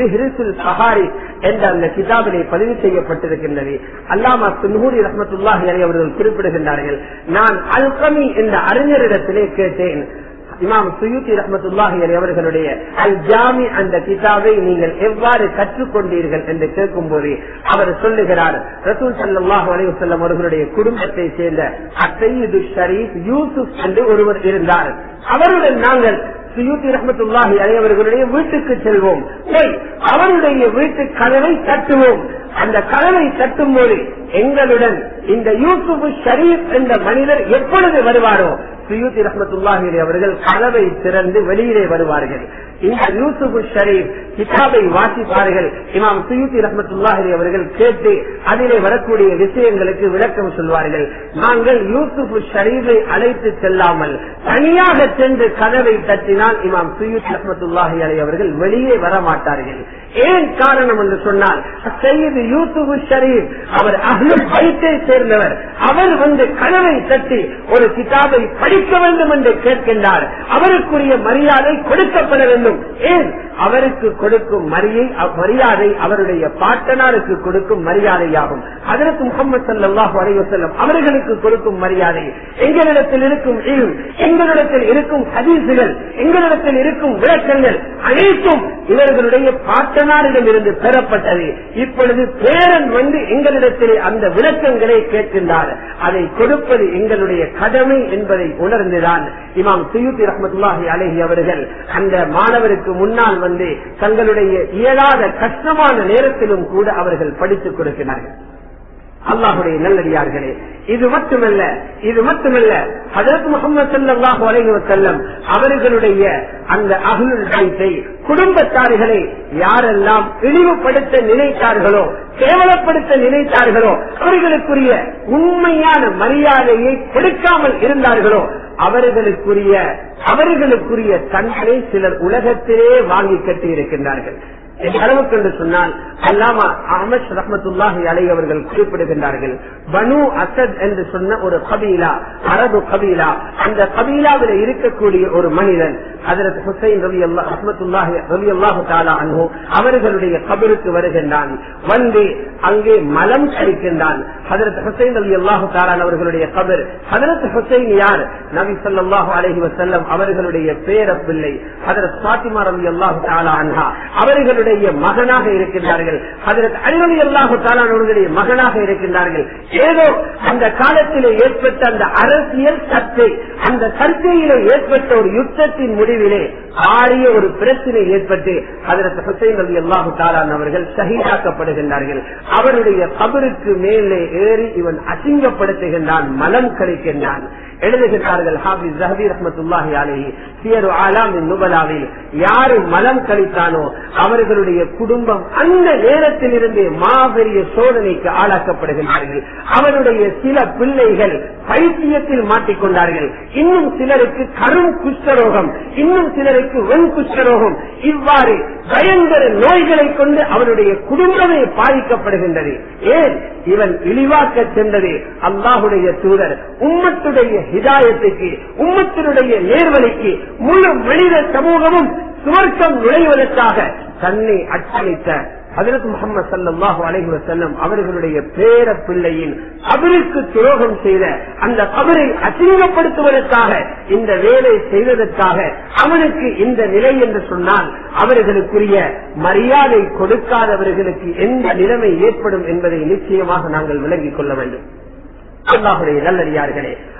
சஹாரி என்ற அந்த கிதாபிலே பதிவு செய்யப்பட்டிருக்கின்றது அல்லாமா சுன்ஹூரி ரஹமத்துல்லாஹி அலி அவர்கள் குறிப்பிடுகின்றார்கள் நான் அல்கமி என்ற அறிஞரிடத்திலே கேட்டேன் இமாம் சுயூத்தி ரஹமத்துல்லாஹி அலி அவர்களுடைய அல் ஜாமி அந்த கிதாபை நீங்கள் எவ்வாறு கற்றுக்கொண்டீர்கள் என்று கேட்கும் போது அவர் சொல்லுகிறார் ரசூல் சல்லாஹூ அலைவசல்லம் அவர்களுடைய குடும்பத்தை சேர்ந்த அசையுது ஷரீப் யூசுப் என்று ஒருவர் இருந்தார் அவருடன் நாங்கள் சுயூத்தி ரஹமத்துல்லாஹி அலையவர்களுடைய வீட்டுக்கு செல்வோம் போய் அவருடைய வீட்டு கதவை தட்டுவோம் அந்த கதவை தட்டும் போது எங்களுடன் இந்த யூசுப் ஷரீப் என்ற மனிதர் எப்பொழுது வருவாரோ சுயூத்தி ரஹமத்துல்லாஹி அவர்கள் கதவை திறந்து வெளியிலே வருவார்கள் இந்த யூசுப் ஷரீப் கிதாபை வாசிப்பார்கள் இமாம் சுயூத்தி ரஹமத்துல்லாஹி அவர்கள் கேட்டு அதிலே வரக்கூடிய விஷயங்களுக்கு விளக்கம் சொல்வார்கள் நாங்கள் யூசுப் ஷரீஃபை அழைத்து செல்லாமல் தனியாக சென்று கதவை தட்டினால் இமாம் சுயூத் ரஹமத்துல்லாஹி அலை அவர்கள் வெளியே வர மாட்டார்கள் ஏன் காரணம் என்று சொன்னால் செய்து யூசுப் ஷரீப் அவர் அஹ்லுல் பைத்தை சேர்ந்தவர் அவர் வந்து கதவை தட்டி ஒரு கிதாபை படிக்க வேண்டும் என்று கேட்கின்றார் அவருக்குரிய மரியாதை கொடுக்கப்பட வேண்டும் ஏன் அவருக்கு கொடுக்கும் மரியை மரியாதை அவருடைய பாட்டனாருக்கு கொடுக்கும் மரியாதையாகும் அதற்கு முகமது சல்லாஹூ அலைவசல்லம் அவர்களுக்கு கொடுக்கும் மரியாதை எங்களிடத்தில் இருக்கும் இல்ம், எங்களிடத்தில் இருக்கும் ஹதீசுகள் எங்களிடத்தில் இருக்கும் விளக்கங்கள் அனைத்தும் இவர்களுடைய பாட்டனாரிடம் இருந்து பெறப்பட்டது இப்பொழுது பேரன் வந்து எங்களிடத்தில் அந்த விளக்கங்களை கேட்கின்றார் அதை கொடுப்பது எங்களுடைய கடமை என்பதை உணர்ந்துதான் இமாம் சுயூத்தி ரஹமத்துல்லாஹி அலஹி அவர்கள் அந்த மாணவருக்கு முன்னால் வந்து தங்களுடைய இயலாத கஷ்டமான நேரத்திலும் கூட அவர்கள் படித்துக் கொடுக்கிறார்கள் அல்லாஹுடைய நல்லடியார்களே இது மட்டுமல்ல இது மட்டுமல்ல ஹதரத் முகமது சல்லாஹூ அலைஹி வஸல்லம் அவர்களுடைய அந்த அகலுல் பைத்தை குடும்பத்தார்களை யாரெல்லாம் இழிவுபடுத்த நினைத்தார்களோ கேவலப்படுத்த நினைத்தார்களோ அவர்களுக்குரிய உண்மையான மரியாதையை கொடுக்காமல் இருந்தார்களோ அவர்களுக்குரிய அவர்களுக்குரிய தண்டனை சிலர் உலகத்திலே வாங்கி கட்டி இருக்கின்றார்கள் எந்த அளவுக்கு என்று சொன்னால் அல்லாமா அஹமத் ரஹமத்துல்லாஹி அலை அவர்கள் குறிப்பிடுகின்றார்கள் பனு அசத் என்று சொன்ன ஒரு கபீலா அரபு கபீலா அந்த கபீலாவில் இருக்கக்கூடிய ஒரு மனிதன் ஹதரத் ஹுசைன் ரவி அல்லா ரஹமத்துல்லாஹி ரவி அல்லாஹு தாலா அன்பு அவர்களுடைய கபருக்கு வருகின்றான் வந்து அங்கே மலம் கழிக்கின்றான் ஹதரத் ஹுசைன் ரவி அல்லாஹு தாலான் அவர்களுடைய கபர் ஹதரத் ஹுசைன் யார் நபி சொல்லாஹு அலஹி வசல்லம் அவர்களுடைய பேர பிள்ளை ஹதரத் பாத்திமா ரவி அல்லாஹு தாலா அன்ஹா அவர்களுடைய மகனாக இருக்கின்றார்கள் ஹதரத் அலிவலி அல்லாஹு தாலான் அவர்களுடைய மகனாக இருக்கின்றார்கள் ஏதோ அந்த காலத்திலே ஏற்பட்ட அந்த அரசியல் சர்ச்சை அந்த சர்ச்சையிலே ஏற்பட்ட ஒரு யுத்தத்தின் முடிவிலே ஆரிய ஒரு பிரச்சனை ஏற்பட்டு அதற்கு ஹுசைன் அலி அல்லாஹு தாலான் அவர்கள் ஷஹீதாக்கப்படுகின்றார்கள் அவருடைய கபருக்கு மேலே ஏறி இவன் அசிங்கப்படுத்துகின்றான் மலம் கழிக்கின்றான் எழுதுகின்றார்கள் ஹாபிஸ் ஜஹபி ரஹமத்துல்லாஹி அலஹி சியரு ஆலாமின் நுபலாவில் யாரு மலம் கழித்தானோ அவர்களுடைய குடும்பம் அந்த நேரத்தில் இருந்தே மாபெரிய சோதனைக்கு ஆளாக்கப்படுகின்றார்கள் அவருடைய சில பிள்ளைகள் பைத்தியத்தில் மாட்டிக்கொண்டார்கள் இன்னும் சிலருக்கு கரும் குஷ்டரோகம் இன்னும் சிலருக்கு வெண் குஷ்டரோகம் இவ்வாறு பயங்கர நோய்களை கொண்டு அவருடைய குடும்பமே பாதிக்கப்படுகின்றது ஏன் இவன் இழிவாக்க சென்றது அல்லாஹுடைய தூதர் உம்மத்துடைய ஹிதாயத்துக்கு உம்மத்தினுடைய நேர்வழிக்கு முழு மனித சமூகமும் சுவர்க்கம் நுழைவதற்காக தன்னை அர்ப்பணித்த ஹதரத் முகமது சல்லாஹு அலைஹி வசல்லம் அவர்களுடைய பேர பிள்ளையின் அவருக்கு துரோகம் செய்த அந்த கபரை அசிங்கப்படுத்துவதற்காக இந்த வேலை செய்வதற்காக அவனுக்கு இந்த நிலை என்று சொன்னால் அவர்களுக்குரிய மரியாதை கொடுக்காதவர்களுக்கு எந்த நிலைமை ஏற்படும் என்பதை நிச்சயமாக நாங்கள் விளங்கிக் கொள்ள வேண்டும் அல்லாஹுடைய நல்லடியார்களே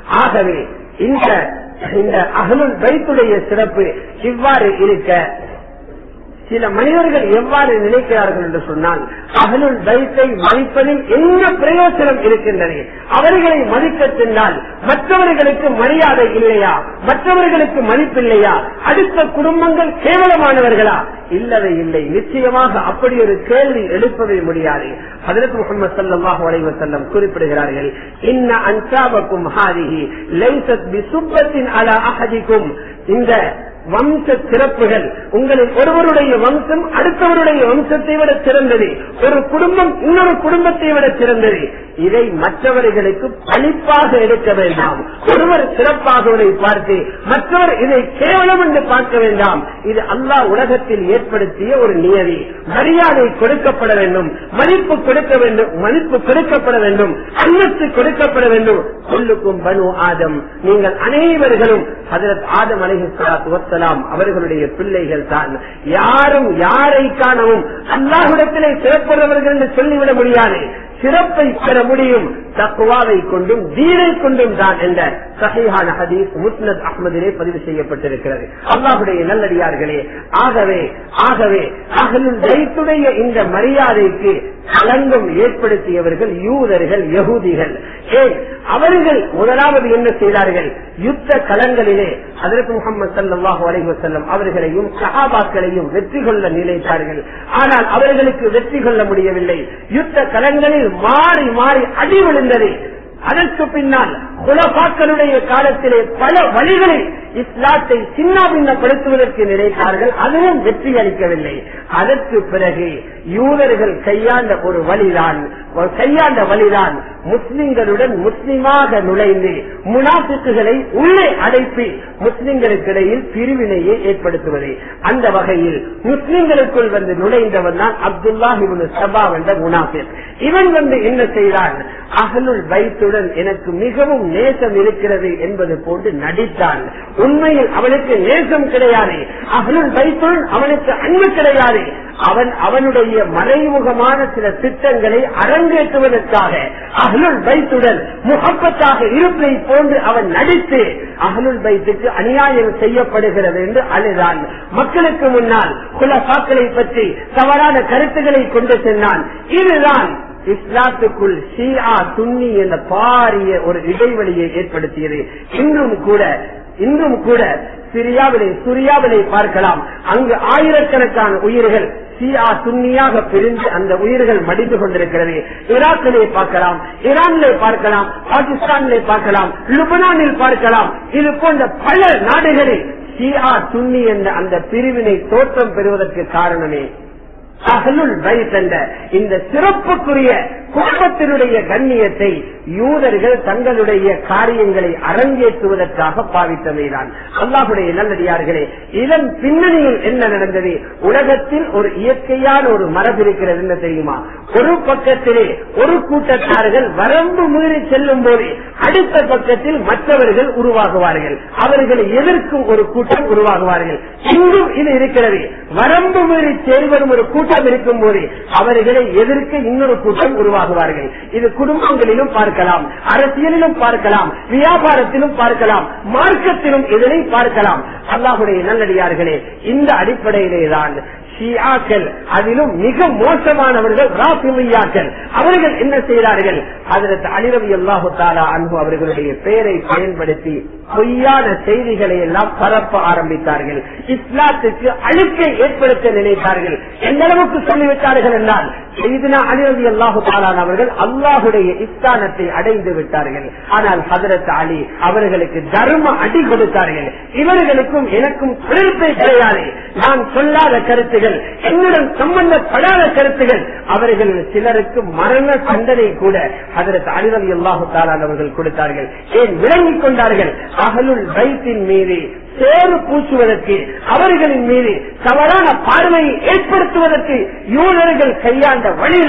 ஆகவே இந்த இந்த அகலுல் பைத்துடைய சிறப்பு இவ்வாறு இருக்க சில மனிதர்கள் எவ்வாறு நினைக்கிறார்கள் என்று சொன்னால் அகலுல் பைத்தை மதிப்பதில் என்ன பிரயோசனம் இருக்கின்றது அவர்களை மதிக்க சென்றால் மற்றவர்களுக்கு மரியாதை இல்லையா மற்றவர்களுக்கு மதிப்பில்லையா அடுத்த குடும்பங்கள் கேவலமானவர்களா இல்லவே இல்லை நிச்சயமாக அப்படி ஒரு கேள்வி எழுப்பவே முடியாது ஹதரத் முகமது சல்லாஹு அலைஹி வஸல்லம் குறிப்பிடுகிறார்கள் இன்ன அன்சாபக்கும் ஹாதிஹி லைசத் பிசுப்பத்தின் அலா அஹதிக்கும் இந்த வம்ச சிறப்புகள் உங்களில் ஒருவருடைய வம்சம் அடுத்தவருடைய வம்சத்தை விட சிறந்தது ஒரு குடும்பம் இன்னொரு குடும்பத்தை விட சிறந்தது இதை மற்றவர்களுக்கு பழிப்பாக எடுக்க வேண்டாம் ஒருவர் சிறப்பாகவரை பார்த்து மற்றவர் இதை கேவலம் என்று பார்க்க வேண்டாம் இது அல்லாஹ் உலகத்தில் ஏற்படுத்திய ஒரு நியதி மரியாதை கொடுக்கப்பட வேண்டும் மதிப்பு கொடுக்க வேண்டும் மதிப்பு கொடுக்கப்பட வேண்டும் அன்னத்து கொடுக்கப்பட வேண்டும் சொல்லுக்கும் பனு ஆதம் நீங்கள் அனைவர்களும் ஹதரத் ஆதம் அலைஹிஸ்லாத்து வசலாம் அவர்களுடைய பிள்ளைகள் தான் யாரும் யாரை காணவும் அல்லாஹுடத்திலே சிறப்புறவர்கள் என்று சொல்லிவிட முடியாது சிறப்பை பெற முடியும் தக்குவாவை கொண்டும் தீனை கொண்டும் தான் என்ற சஹீஹான ஹதீஸ் முஸ்னத் அஹ்மதிலே பதிவு செய்யப்பட்டிருக்கிறது அல்லாஹுடைய நல்லடியார்களே ஆகவே ஆகவே அகலுல் தைத்துடைய இந்த மரியாதைக்கு களங்கம் ஏற்படுத்தியவர்கள் யூதர்கள் யகூதிகள் ஏன் அவர்கள் முதலாவது என்ன செய்தார்கள் யுத்த களங்களிலே அதற்கு முகமது சல்லாஹூ அலைஹி வஸல்லம் அவர்களையும் சஹாபாக்களையும் வெற்றி கொள்ள நினைத்தார்கள் ஆனால் அவர்களுக்கு வெற்றி கொள்ள முடியவில்லை யுத்த களங்களில் மாறி மாறி அடி விழுந்தது அதற்கு பின்னால் குலபாக்களுடைய காலத்திலே பல வழிகளில் இஸ்லாத்தை சின்னாபின்னப்படுத்துவதற்கு நினைத்தார்கள் அதுவும் வெற்றி அளிக்கவில்லை அதற்கு பிறகு யூதர்கள் கையாண்ட ஒரு வழிதான் ஒரு கையாண்ட வழிதான் முஸ்லிம்களுடன் முஸ்லிமாக நுழைந்து முனாஃபிக்குகளை உள்ளே அடைப்பி முஸ்லிம்களுக்கிடையில் பிரிவினையை ஏற்படுத்துவது அந்த வகையில் முஸ்லிம்களுக்குள் வந்து நுழைந்தவன் தான் அப்துல்லாஹிபுல் சபா என்ற முனாஃபிக் இவன் வந்து என்ன செய்தான் அகலுள் வைத்துடன் எனக்கு மிகவும் நேசம் இருக்கிறது என்பது போன்று நடித்தான் உண்மையில் அவனுக்கு நேசம் கிடையாது அகலுள் வைத்துடன் அவனுக்கு அன்பு கிடையாது அவன் அவனுடைய மறைமுகமான சில திட்டங்களை அரங்கேற்றுவதற்காக அகலுள் பைத்துடன் முகப்பத்தாக இருப்பதை போன்று அவன் நடித்து அகலுள் பைத்துக்கு அநியாயம் செய்யப்படுகிறது என்று அழுதான் மக்களுக்கு முன்னால் குலசாக்களை பற்றி தவறான கருத்துக்களை கொண்டு சென்றான் இதுதான் இஸ்லாத்துக்குள் ஷியா துன்னி என்ற பாரிய ஒரு இடைவெளியை ஏற்படுத்தியது இன்றும் கூட இன்றும் கூட சிரியாவிலே சுரியாவிலே பார்க்கலாம் அங்கு ஆயிரக்கணக்கான உயிர்கள் ஷியா சுன்னியாக பிரிந்து அந்த உயிர்கள் மடிந்து கொண்டிருக்கிறது ஈராக்கிலே பார்க்கலாம் ஈரானிலே பார்க்கலாம் பாகிஸ்தானிலே பார்க்கலாம் லுபனானில் பார்க்கலாம் இது போன்ற பல நாடுகளில் ஷியா சுன்னி என்ற அந்த பிரிவினை தோற்றம் பெறுவதற்கு காரணமே அகலுள் வைத் என்ற இந்த சிறப்புக்குரிய குடும்பத்தினுடைய கண்ணியத்தை யூதர்கள் தங்களுடைய காரியங்களை அரங்கேற்றுவதற்காக பாவித்தவைதான் அல்லாஹுடைய நல்லடியார்களே இதன் பின்னணியில் என்ன நடந்தது உலகத்தில் ஒரு இயற்கையான ஒரு மரபு இருக்கிறது என்ன தெரியுமா ஒரு பக்கத்திலே ஒரு கூட்டத்தார்கள் வரம்பு மீறி செல்லும் போது அடுத்த பக்கத்தில் மற்றவர்கள் உருவாகுவார்கள் அவர்களை எதிர்க்கும் ஒரு கூட்டம் உருவாகுவார்கள் இன்றும் இது இருக்கிறது வரம்பு மீறி செயல்படும் ஒரு கூட்டம் இருக்கும் போது அவர்களை எதிர்க்க இன்னொரு கூட்டம் உருவாகுவார்கள் இது குடும்பங்களிலும் பார்க்கலாம் அரசியலிலும் பார்க்கலாம் வியாபாரத்திலும் பார்க்கலாம் மார்க்கத்திலும் இதனை பார்க்கலாம் அல்லாஹுடைய நல்லடியார்களே இந்த அடிப்படையிலேதான் ஷியாக்கள் அதிலும் மிக மோசமானவர்கள் ராபிமியாக்கள் அவர்கள் என்ன செய்கிறார்கள் அதற்கு அலிரவி அல்லாஹு தாலா அன்பு அவர்களுடைய பெயரை பயன்படுத்தி பொய்யான செய்திகளை எல்லாம் பரப்ப ஆரம்பித்தார்கள் இஸ்லாத்துக்கு அழுக்கை ஏற்படுத்த நினைத்தார்கள் எந்த அளவுக்கு சொல்லிவிட்டார்கள் என்றால் செய்தினா அலிரவி அல்லாஹு தாலான் அவர்கள் அல்லாஹுடைய இஸ்தானத்தை அடைந்து விட்டார்கள் ஆனால் ஹதரத் அலி அவர்களுக்கு தர்ம அடி கொடுத்தார்கள் இவர்களுக்கும் எனக்கும் தொடர்பே கிடையாது நான் சொல்லாத கருத்துகள் என்னுடன் சம்பந்தப்படாத கருத்துகள் அவர்கள் சிலருக்கு மரண தண்டனை கூட அதற்கு அலிரவி அல்லாஹு தாலான் அவர்கள் கொடுத்தார்கள் ஏன் விளங்கிக் கொண்டார்கள் அகலுள் வைத்தின் மீது சேறு பூசுவதற்கு அவர்களின் மீது தவறான பார்வையை ஏற்படுத்துவதற்கு யூதர்கள் கையாண்ட வழிதான்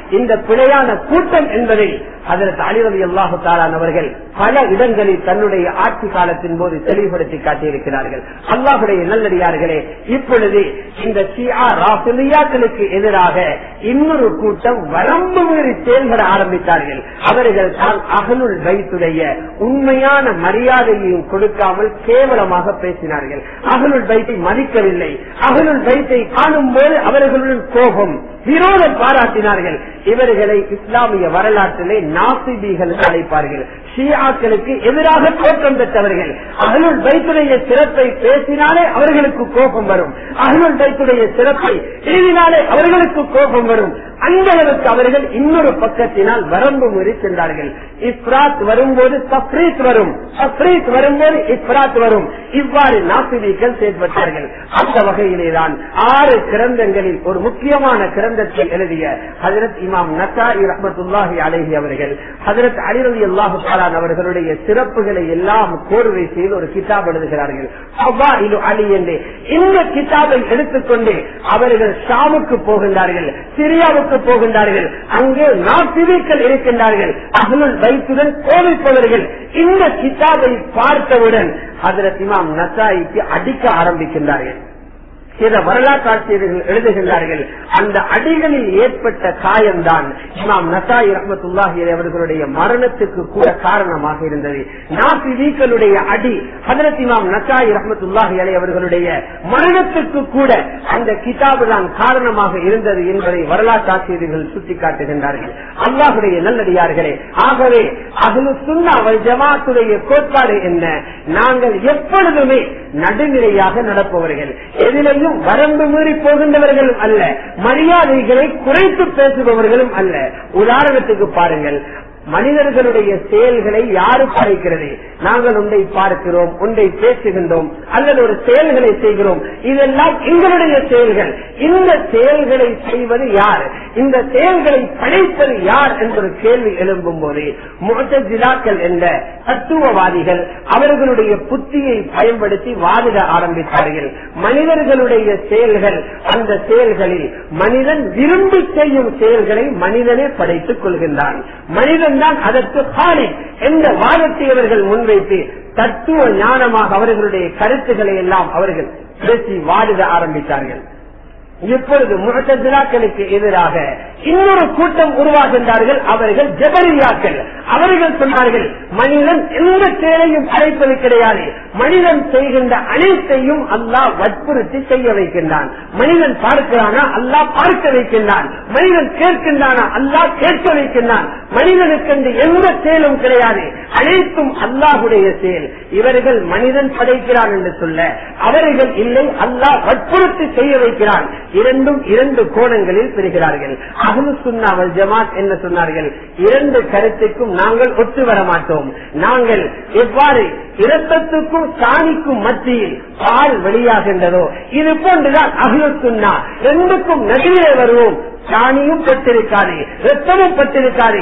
இந்த பிழையான கூட்டம் என்பதை அதற்கு அலிரதி அல்லாஹு தாலான் அவர்கள் பல இடங்களில் தன்னுடைய ஆட்சி காலத்தின் போது தெளிவுபடுத்தி காட்டியிருக்கிறார்கள் அல்லாஹுடைய நல்லடியார்களே இப்பொழுது இந்த ஷியா ராசிலியாக்களுக்கு எதிராக இன்னொரு கூட்டம் வரம்பு மீறி செயல்பட ஆரம்பித்தார்கள் அவர்கள் தான் அகலுள் வைத்துடைய உண்மையான மரியாதையையும் கொடுக்காமல் கேவலமாக பேசினார்கள் அகலுள் வைத்தை மதிக்கவில்லை அகலுள் வைத்தை காணும் போது அவர்களுடன் கோபம் விரோதம் பாராட்டினார்கள் இவர்களை இஸ்லாமிய வரலாற்றிலே நாசிபிகள் என்று அழைப்பார்கள் ஷியாக்களுக்கு எதிராக தோற்றம் பெற்றவர்கள் அகலுள் வைத்துடைய சிறப்பை பேசினாலே அவர்களுக்கு கோபம் வரும் அகலுள் வைத்துடைய சிறப்பை எழுதினாலே அவர்களுக்கு கோபம் வரும் அந்த அளவுக்கு அவர்கள் இன்னொரு பக்கத்தினால் வரம்பு மீறி சென்றார்கள் இப்ராத் வரும்போது தப்ரீத் வரும் தப்ரீத் வரும்போது இப்ராத் வரும் இவ்வாறு நாசிபிகள் செயல்பட்டார்கள் அந்த வகையிலேதான் ஆறு கிரந்தங்களில் ஒரு முக்கியமான கிரந்தத்தை எழுதிய ஹஜரத் இமாம் நசாரி ரஹமத்துல்லாஹி அலஹி அவர்கள் ஹஜரத் அலிரலி அல்லாஹு தாலான் அவர்களுடைய சிறப்புகளை எல்லாம் கோர்வை செய்து ஒரு கிதாப் எழுதுகிறார்கள் அவ்வாறு அலி என்று இந்த கிதாபை எடுத்துக்கொண்டு அவர்கள் ஷாமுக்கு போகின்றார்கள் சிரியாவுக்கு போகின்றார்கள் அங்கே நாசிபிக்கள் இருக்கின்றார்கள் அகலுள் வைத்துடன் கோவிப்பவர்கள் இந்த கிதாபை பார்த்தவுடன் ஹதரத் இமாம் நசாயிக்கு அடிக்க ஆரம்பிக்கின்றார்கள் சில வரலாற்று ஆசிரியர்கள் எழுதுகின்றார்கள் அந்த அடிகளில் ஏற்பட்ட காயம்தான் இமாம் நசாய் ரஹமத்துல்லாஹி அவர்களுடைய மரணத்துக்கு கூட காரணமாக இருந்தது நாசிதீக்களுடைய அடி ஹதரத் இமாம் நசாய் ரஹமத்துல்லாஹி அலை அவர்களுடைய மரணத்துக்கு கூட அந்த கிதாபு தான் காரணமாக இருந்தது என்பதை வரலாற்று ஆசிரியர்கள் சுட்டிக்காட்டுகின்றார்கள் அல்லாஹுடைய நல்லடியார்களே ஆகவே அகலு சுண்ணாவல் ஜமாத்துடைய கோட்பாடு என்ன நாங்கள் எப்பொழுதுமே நடுநிலையாக நடப்பவர்கள் எதிலையும் வரம்பு மீறி போகின்றவர்களும் அல்ல மரியாதைகளை குறைத்து பேசுபவர்களும் அல்ல உதாரணத்துக்கு பாருங்கள் மனிதர்களுடைய செயல்களை யாரு படைக்கிறது நாங்கள் ஒன்றை பார்க்கிறோம் ஒன்றை பேசுகின்றோம் அல்லது ஒரு செயல்களை செய்கிறோம் இதெல்லாம் எங்களுடைய செயல்கள் இந்த செயல்களை செய்வது யார் இந்த செயல்களை படைப்பது யார் என்ற ஒரு கேள்வி எழும்பும் போது முகஜிலாக்கள் என்ற தத்துவவாதிகள் அவர்களுடைய புத்தியை பயன்படுத்தி வாதிட ஆரம்பித்தார்கள் மனிதர்களுடைய செயல்கள் அந்த செயல்களில் மனிதன் விரும்பி செய்யும் செயல்களை மனிதனே படைத்துக் கொள்கின்றான் மனிதன் தான் அதற்கு காலி என்ற வாதத்தை அவர்கள் முன்வைத்து தத்துவ ஞானமாக அவர்களுடைய கருத்துக்களை எல்லாம் அவர்கள் பேசி வாடிட ஆரம்பித்தார்கள் இப்பொழுது முகத்தலாக்களுக்கு எதிராக இன்னொரு கூட்டம் உருவாகின்றார்கள் அவர்கள் ஜபரியாக்கள் அவர்கள் சொன்னார்கள் மனிதன் எந்த செயலையும் அழைப்பது கிடையாது மனிதன் செய்கின்ற அனைத்தையும் அல்லாஹ் வற்புறுத்தி செய்ய வைக்கின்றான் மனிதன் பார்க்கிறானா அல்லாஹ் பார்க்க வைக்கின்றான் மனிதன் கேட்கின்றானா அல்லாஹ் கேட்க வைக்கின்றான் மனிதனுக்கு என்று எந்த செயலும் கிடையாது அனைத்தும் அல்லாஹுடைய செயல் இவர்கள் மனிதன் படைக்கிறான் என்று சொல்ல அவர்கள் இல்லை அல்லாஹ் வற்புறுத்தி செய்ய வைக்கிறான் இரண்டும் இரண்டு கோணங்களில் பெறுகிறார்கள் அகலு சுன்னாவல் ஜமாத் என்ன சொன்னார்கள் இரண்டு கருத்துக்கும் நாங்கள் ஒத்து வர மாட்டோம் நாங்கள் எவ்வாறு இரத்தத்துக்கும் சாணிக்கும் மத்தியில் பால் வெளியாகின்றதோ இது போன்றுதான் அகலு சுன்னா ரெண்டுக்கும் நடுவே வருவோம் சாணியும் பட்டிருக்காது ரத்தமும் பட்டிருக்காது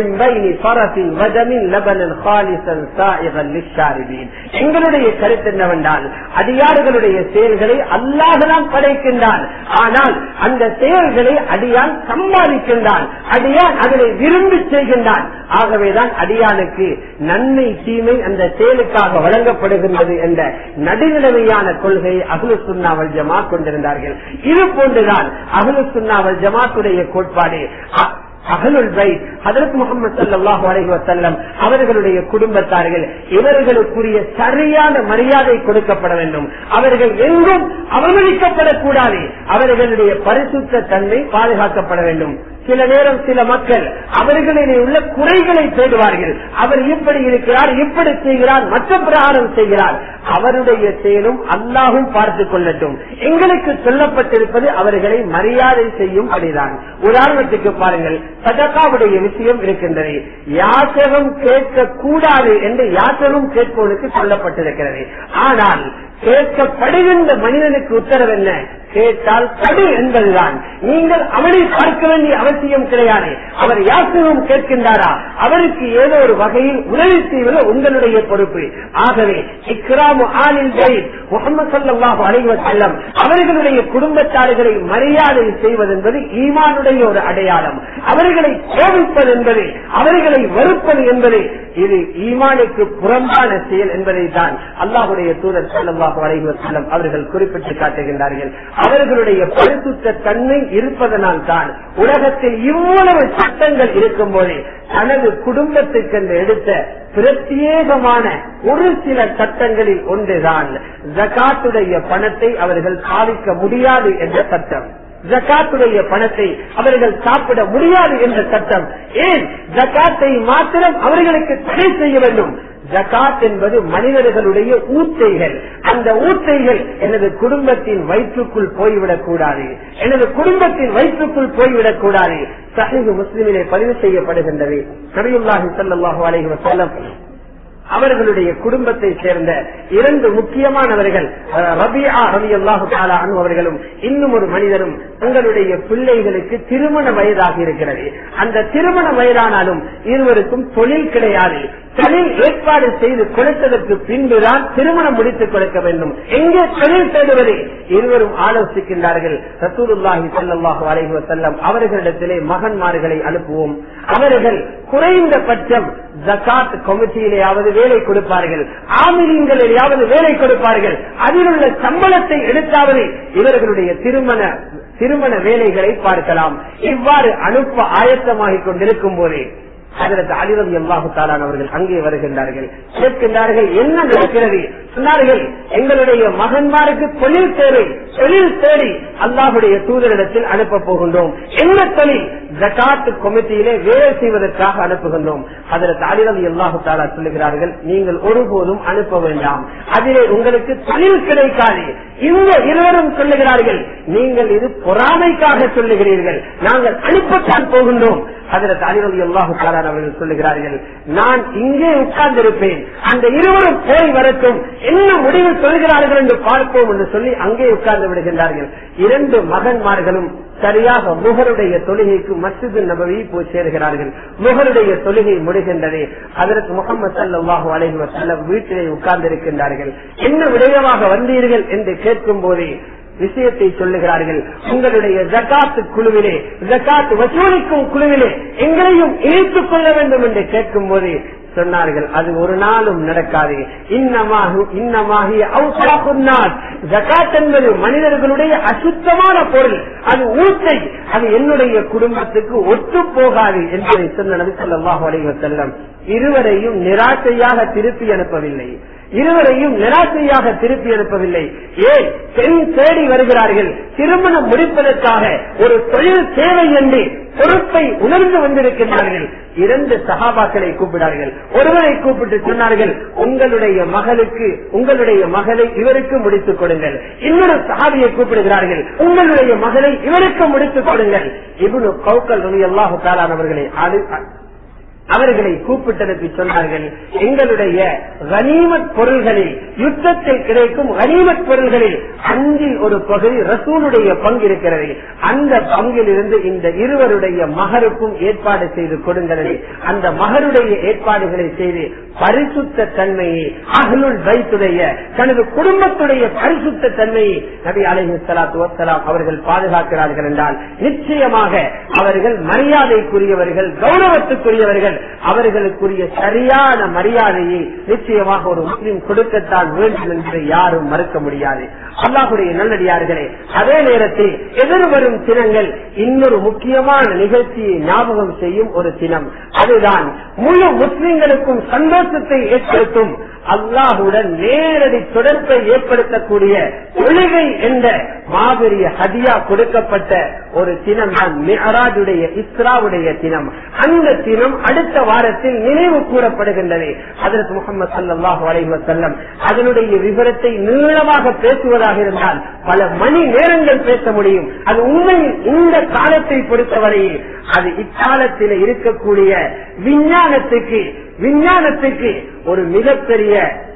எங்களுடைய கருத்து என்னவென்றால் அடியாறுகளுடைய செயல்களை அல்லாஹதான் படைக்கின்றான் ஆனால் அந்த செயல்களை அடியான் சம்பாதிக்கின்றான் அடியான் அதனை விரும்பி செய்கின்றான் ஆகவேதான் அடியானுக்கு நன்மை தீமை அந்த செயலுக்காக வழங்கப்படுகின்றது என்ற நடுநிலைமையான கொள்கையை அகுலு சுண்ணாவல் ஜமா கொண்டிருந்தார்கள் இது போன்றுதான் அகுலு சுண்ணாவல் ஜமாத்துடைய கோட்பாடு அகலுல் பைத் ஹதரத் முகமது சல்லாஹூ அலஹி வசல்லம் அவர்களுடைய குடும்பத்தார்கள் இவர்களுக்குரிய சரியான மரியாதை கொடுக்கப்பட வேண்டும் அவர்கள் எங்கும் அவமதிக்கப்படக்கூடாது அவர்களுடைய பரிசுத்த தன்மை பாதுகாக்கப்பட வேண்டும் சில நேரம் சில மக்கள் அவர்களிலே உள்ள குறைகளை தேடுவார்கள் அவர் இப்படி இருக்கிறார் இப்படி செய்கிறார் மற்ற பிரகாரம் செய்கிறார் அவருடைய செயலும் அல்லாஹும் பார்த்துக் கொள்ளட்டும் எங்களுக்கு சொல்லப்பட்டிருப்பது அவர்களை மரியாதை செய்யும் படிதான் உதாரணத்துக்கு பாருங்கள் சதகாவுடைய விஷயம் இருக்கின்றது யாசகம் கேட்க கூடாது என்று யாசகம் கேட்பவனுக்கு சொல்லப்பட்டிருக்கிறது ஆனால் கேட்கப்படுகின்ற மனிதனுக்கு உத்தரவு என்ன கேட்டால் கடு என்பதுதான் நீங்கள் அவனை பார்க்க வேண்டிய அவசியம் கிடையாது அவர் யாசகம் கேட்கின்றாரா அவருக்கு ஏதோ ஒரு வகையில் உதவி செய்வது உங்களுடைய பொறுப்பு ஆகவே இக்ராமு ஆலில் ஜெயித் முகமது சல்லாஹு அலைவ செல்லம் அவர்களுடைய குடும்பத்தார்களை மரியாதை செய்வது என்பது ஈமானுடைய ஒரு அடையாளம் அவர்களை கோபிப்பது என்பது அவர்களை வெறுப்பது என்பது இது ஈமானுக்கு புறம்பான செயல் என்பதை தான் அல்லாஹுடைய தூதர் செல்லவாக அலைவ செல்லம் அவர்கள் குறிப்பிட்டு காட்டுகின்றார்கள் அவர்களுடைய பரிசுத்த தன்மை இருப்பதனால் தான் உலகத்தில் இவ்வளவு சட்டங்கள் இருக்கும் போதே தனது குடும்பத்துக்கென்று எடுத்த பிரத்யேகமான ஒரு சில சட்டங்களில் ஒன்றுதான் ஜகாத்துடைய பணத்தை அவர்கள் பாதிக்க முடியாது என்ற சட்டம் ஜக்காத்துடைய பணத்தை அவர்கள் சாப்பிட முடியாது என்ற சட்டம் ஏன் ஜக்காத்தை மாத்திரம் அவர்களுக்கு தடை செய்ய வேண்டும் ஜகாத் என்பது மனிதர்களுடைய ஊத்தைகள் அந்த ஊத்தைகள் எனது குடும்பத்தின் வயிற்றுக்குள் போய்விடக் கூடாது எனது குடும்பத்தின் வயிற்றுக்குள் போய்விடக் கூடாது சஹீஹ் முஸ்லிமிலே பதிவு செய்யப்படுகின்றது நபியுல்லாஹி ஸல்லல்லாஹு அலைஹி வஸல்லம் அவர்களுடைய குடும்பத்தை சேர்ந்த இரண்டு முக்கியமானவர்கள் ரபியா ரவி அல்லாஹு அவர்களும் இன்னும் ஒரு மனிதரும் தங்களுடைய பிள்ளைகளுக்கு திருமண வயதாக இருக்கிறது அந்த திருமண வயதானாலும் இருவருக்கும் தொழில் கிடையாது தொழில் ஏற்பாடு செய்து கொடுத்ததற்கு பின்புதான் திருமணம் முடித்துக் கொடுக்க வேண்டும் எங்கே தொழில் தேடுவது இருவரும் ஆலோசிக்கின்றார்கள் ரசூலுல்லாஹி ஸல்லல்லாஹு அலைஹி வஸல்லம் அவர்களிடத்திலே மகன்மார்களை அனுப்புவோம் அவர்கள் குறைந்தபட்சம் ஜகாத் கமிட்டியிலேயாவது வேலை கொடுப்பார்கள் ஆமிலிங்களிலேயாவது வேலை கொடுப்பார்கள் அதில் உள்ள சம்பளத்தை எடுத்தாவது இவர்களுடைய திருமண திருமண வேலைகளை பார்க்கலாம் இவ்வாறு அனுப்ப ஆயத்தமாகிக் கொண்டிருக்கும் போதே அதற்கு அலிரதி அல்லாஹு தாலான் அவர்கள் அங்கே வருகின்றார்கள் கேட்கின்றார்கள் என்ன நடக்கிறது சொன்னார்கள் எங்களுடைய மகன்மாருக்கு தொழில் தேவை தொழில் தேடி அல்லாஹுடைய தூதரிடத்தில் அனுப்ப போகின்றோம் என்ன தொழில் ஜகாத் கமிட்டியிலே வேலை செய்வதற்காக அனுப்புகின்றோம் அதற்கு அலிரதி அல்லாஹு தாலா சொல்லுகிறார்கள் நீங்கள் ஒருபோதும் அனுப்ப வேண்டாம் அதிலே உங்களுக்கு தொழில் கிடைக்காது இந்த இருவரும் சொல்லுகிறார்கள் நீங்கள் இது பொறாமைக்காக சொல்லுகிறீர்கள் நாங்கள் அனுப்பத்தான் போகின்றோம் அதற்கு அலிரதி அல்லாஹு தாலான் அவர்கள் சொல்லுகிறார்கள் நான் இங்கே உட்கார்ந்திருப்பேன் அந்த இருவரும் போய் வரட்டும் என்ன முடிவு சொல்கிறார்கள் என்று பார்ப்போம் என்று சொல்லி அங்கே உட்கார்ந்து விடுகின்றார்கள் இரண்டு மகன்மார்களும் சரியாக முகருடைய தொழுகைக்கு மசிது நபவி போய் சேர்கிறார்கள் முகருடைய தொழுகை முடிகின்றது அதற்கு முகமது சல்லாஹு அலைஹி வசல்லம் வீட்டிலே உட்கார்ந்து இருக்கின்றார்கள் என்ன விடயமாக வந்தீர்கள் என்று கேட்கும் போதே விஷயத்தை சொல்லுகிறார்கள் உங்களுடைய ஜக்காத்து குழுவிலே ஜக்காத்து வசூலிக்கும் குழுவிலே எங்களையும் இணைத்துக் கொள்ள வேண்டும் என்று கேட்கும் போது சொன்னார்கள் அது ஒரு நாளும் நடக்காது இன்னமாகு இன்னமாகி ஜக்காத் என்பது மனிதர்களுடைய அசுத்தமான பொருள் அது ஊற்றை அது என்னுடைய குடும்பத்துக்கு ஒத்து போகாது என்பதை சொன்ன நபி சொல்லாஹு அலைவ செல்லம் இருவரையும் நிராசையாக திருப்பி அனுப்பவில்லை இருவரையும் நிராசையாக திருப்பி அனுப்பவில்லை ஏன் பெண் தேடி வருகிறார்கள் திருமணம் முடிப்பதற்காக ஒரு தொழில் தேவை என்று பொறுப்பை உணர்ந்து வந்திருக்கிறார்கள் இரண்டு சகாபாக்களை கூப்பிடார்கள் ஒருவரை கூப்பிட்டு சொன்னார்கள் உங்களுடைய மகளுக்கு உங்களுடைய மகளை இவருக்கு முடித்துக் கொடுங்கள் இன்னொரு சகாபியை கூப்பிடுகிறார்கள் உங்களுடைய மகளை இவருக்கு முடித்துக் கொடுங்கள் இவனு கௌக்கல் ரவி அல்லாஹு அவர்களை அவர்களை கூப்பிட்டதற்கு சொன்னார்கள் எங்களுடைய கனிமத் பொருள்களில் யுத்தத்தில் கிடைக்கும் கனிமத் பொருள்களில் அஞ்சில் ஒரு பகுதி ரசூலுடைய பங்கு இருக்கிறது அந்த பங்கில் இருந்து இந்த இருவருடைய மகருக்கும் ஏற்பாடு செய்து கொடுங்கள் அந்த மகருடைய ஏற்பாடுகளை செய்து பரிசுத்த தன்மையை அகலுள் வைத்துடைய தனது குடும்பத்துடைய பரிசுத்த தன்மையை நபி அலஹி சலாத்து வசலாம் அவர்கள் பாதுகாக்கிறார்கள் என்றால் நிச்சயமாக அவர்கள் மரியாதைக்குரியவர்கள் கௌரவத்துக்குரியவர்கள் அவர்களுக்குரிய சரியான மரியாதையை நிச்சயமாக ஒரு முஸ்லீம் கொடுக்கத்தான் வேண்டும் என்று யாரும் மறுக்க முடியாது அல்லாஹுடைய நல்லடியார்களே அதே நேரத்தில் எதிர்வரும் தினங்கள் இன்னொரு முக்கியமான நிகழ்ச்சியை ஞாபகம் செய்யும் ஒரு தினம் அதுதான் முழு முஸ்லிம்களுக்கும் சந்தோஷத்தை ஏற்படுத்தும் அல்லாஹுடன் நேரடி தொடர்பை ஏற்படுத்தக்கூடிய தொழுகை என்ற மாபெரிய ஹதியா கொடுக்கப்பட்ட ஒரு தினம் தான் மிஹராஜுடைய இஸ்ராவுடைய தினம் அந்த தினம் அடுத்த வாரத்தில் நினைவு கூறப்படுகின்றது அதற்கு முகமது சல்லாஹூ அலைவசல்லம் அதனுடைய விவரத்தை நீளமாக பேசுவதாக இருந்தால் பல மணி நேரங்கள் பேச முடியும் அது உண்மையில் இந்த காலத்தை பொறுத்தவரையில் அது இக்காலத்தில் இருக்கக்கூடிய விஞ்ஞானத்துக்கு விஞ்ஞானத்துக்கு ஒரு மிகப்பெரிய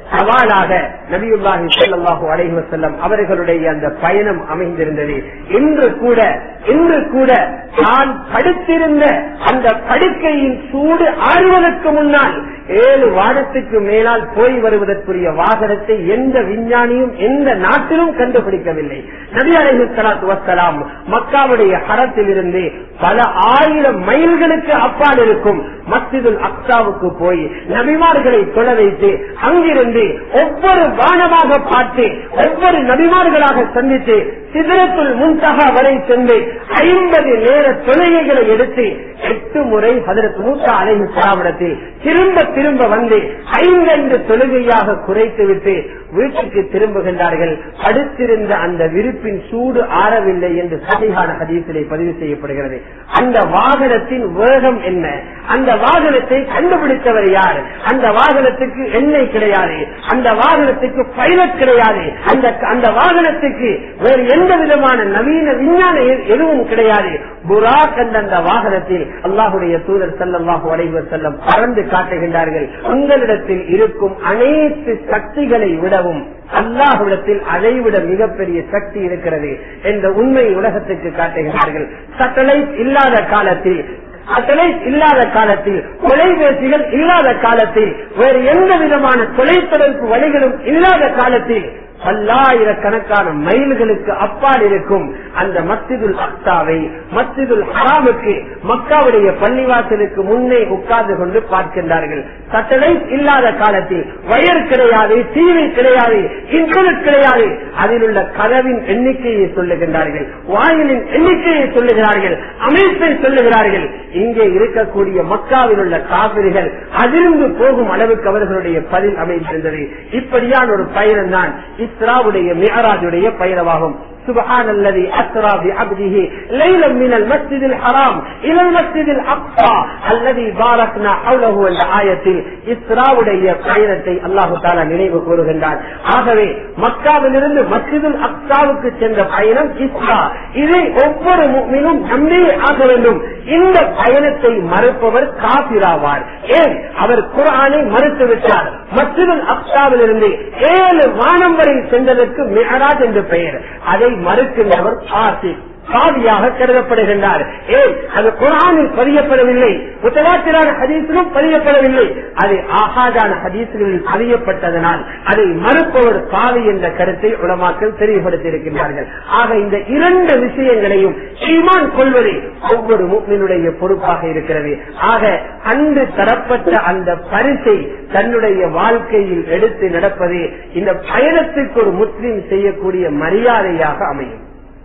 சவாலாக நபியுல்லாஹி ஸல்லல்லாஹு அலைஹி வஸல்லம் அவர்களுடைய அந்த பயணம் அமைந்திருந்தது இன்று கூட இன்று கூட தான் படுத்திருந்த அந்த படுக்கையின் சூடு ஆறுவதற்கு முன்னால் ஏழு வாரத்துக்கு மேலால் போய் வருவதற்குரிய வாகனத்தை எந்த விஞ்ஞானியும் எந்த நாட்டிலும் கண்டுபிடிக்கவில்லை நபி அலைஹி ஸலாத்து வஸ்ஸலாம் மக்காவுடைய ஹரத்தில் இருந்து பல ஆயிரம் மைல்களுக்கு அப்பால் இருக்கும் மஸ்ஜிதுல் அக்சாவுக்கு போய் நபிமார்களை தொலை வைத்து அங்கிருந்து ஒவ்வொரு வானமாக பார்த்து ஒவ்வொரு நபிமார்களாக சந்தித்து சிதறத்துள் முன்தகா வரை சென்று ஐம்பது நேர தொழுகைகளை எடுத்து எட்டு முறை ஹதரத் மூசா அலைஹி சலாமிடத்தில் திரும்ப திரும்ப வந்து ஐந்தைந்து தொழுகையாக குறைத்துவிட்டு வீட்டுக்கு திரும்புகின்றார்கள் படுத்திருந்த அந்த விருப்பின் சூடு ஆறவில்லை என்று சதிகான ஹதீசிலே பதிவு செய்யப்படுகிறது அந்த வாகனத்தின் வேகம் என்ன அந்த வாகனத்தை கண்டுபிடித்தவர் யார் அந்த வாகனத்துக்கு எண்ணெய் கிடையாது அந்த வாகனத்துக்கு பைலட் கிடையாது அந்த அந்த வாகனத்துக்கு வேறு எந்த விதமான நவீன விஞ்ஞான எ- எதுவும் கிடையாது புராக் என்ற அந்த வாகனத்தில் அல்லாஹுடைய தூதர் செல்லல்லாஹு அலைவர் செல்லம் பறந்து காட்டுகின்றார்கள் உங்களிடத்தில் இருக்கும் அனைத்து சக்திகளை விடவும் அல்லாஹுடத்தில் அதைவிட மிகப்பெரிய சக்தி இருக்கிறது என்ற உண்மை உலகத்துக்கு காட்டுகிறார்கள் சட்டலைட் இல்லாத காலத்தில் அத்தலைட் இல்லாத காலத்தில் தொலைபேசிகள் இல்லாத காலத்தில் வேறு எந்த விதமான தொலைத்தொடர்பு வழிகளும் இல்லாத காலத்தில் பல்லாயிரக்கணக்கான மைல்களுக்கு அப்பால் இருக்கும் அந்த மஸ்ஜிதுல் அக்தாவை மஸ்ஜிதுல் ஹராமுக்கு மக்காவுடைய பள்ளிவாசலுக்கு முன்னே உட்கார்ந்து கொண்டு பார்க்கின்றார்கள் சட்டலைட் இல்லாத காலத்தில் வயர் கிடையாது டிவி கிடையாது இன்டர்நெட் கிடையாது அதில் உள்ள கதவின் எண்ணிக்கையை சொல்லுகின்றார்கள் வாயிலின் எண்ணிக்கையை சொல்லுகிறார்கள் அமைப்பை சொல்லுகிறார்கள் இங்கே இருக்கக்கூடிய மக்காவில் உள்ள காவிரிகள் அதிர்ந்து போகும் அளவுக்கு அவர்களுடைய பதில் அமைந்திருந்தது இப்படியான ஒரு பயணம் தான் இஸ்ராவுடைய மிகராஜுடைய பயணமாகும் سبحان الذي أسرى بعبده ليلا من المسجد الحرام إلى المسجد الأقصى الذي باركنا حوله என்ற ஆயத்தில் இஸ்ராவுடைய பயணத்தை அல்லாஹு தாலா நினைவு கூறுகின்றார் ஆகவே மக்காவிலிருந்து மஸ்ஜிதுல் அக்சாவுக்கு சென்ற பயணம் இஸ்ரா இதை ஒவ்வொரு முக்மினும் நம்பே ஆக வேண்டும் இந்த பயணத்தை மறுப்பவர் காபிராவார் ஏன் அவர் குரானை மறுத்துவிட்டார் மஸ்ஜிதுல் அக்சாவிலிருந்து ஏழு வானம் வரை சென்றதற்கு மெஹராஜ் என்று பெயர் அதை மறுக்கின்றவர் காசி சாதியாக கருதப்படுகின்றார் ஏன் அது குரானில் பதியப்படவில்லை முத்தவாத்திரான ஹதீஸிலும் பதியப்படவில்லை அது ஆகாதான ஹதீசுகளில் பதியப்பட்டதனால் அதை மறுப்பவர் பாவி என்ற கருத்தை உலமாக்கள் தெளிவுபடுத்தியிருக்கின்றார்கள் ஆக இந்த இரண்டு விஷயங்களையும் ஈமான் கொள்வது ஒவ்வொரு முக்மினுடைய பொறுப்பாக இருக்கிறது ஆக அன்று தரப்பட்ட அந்த பரிசை தன்னுடைய வாழ்க்கையில் எடுத்து நடப்பது இந்த பயணத்துக்கு ஒரு முஸ்லீம் செய்யக்கூடிய மரியாதையாக அமையும்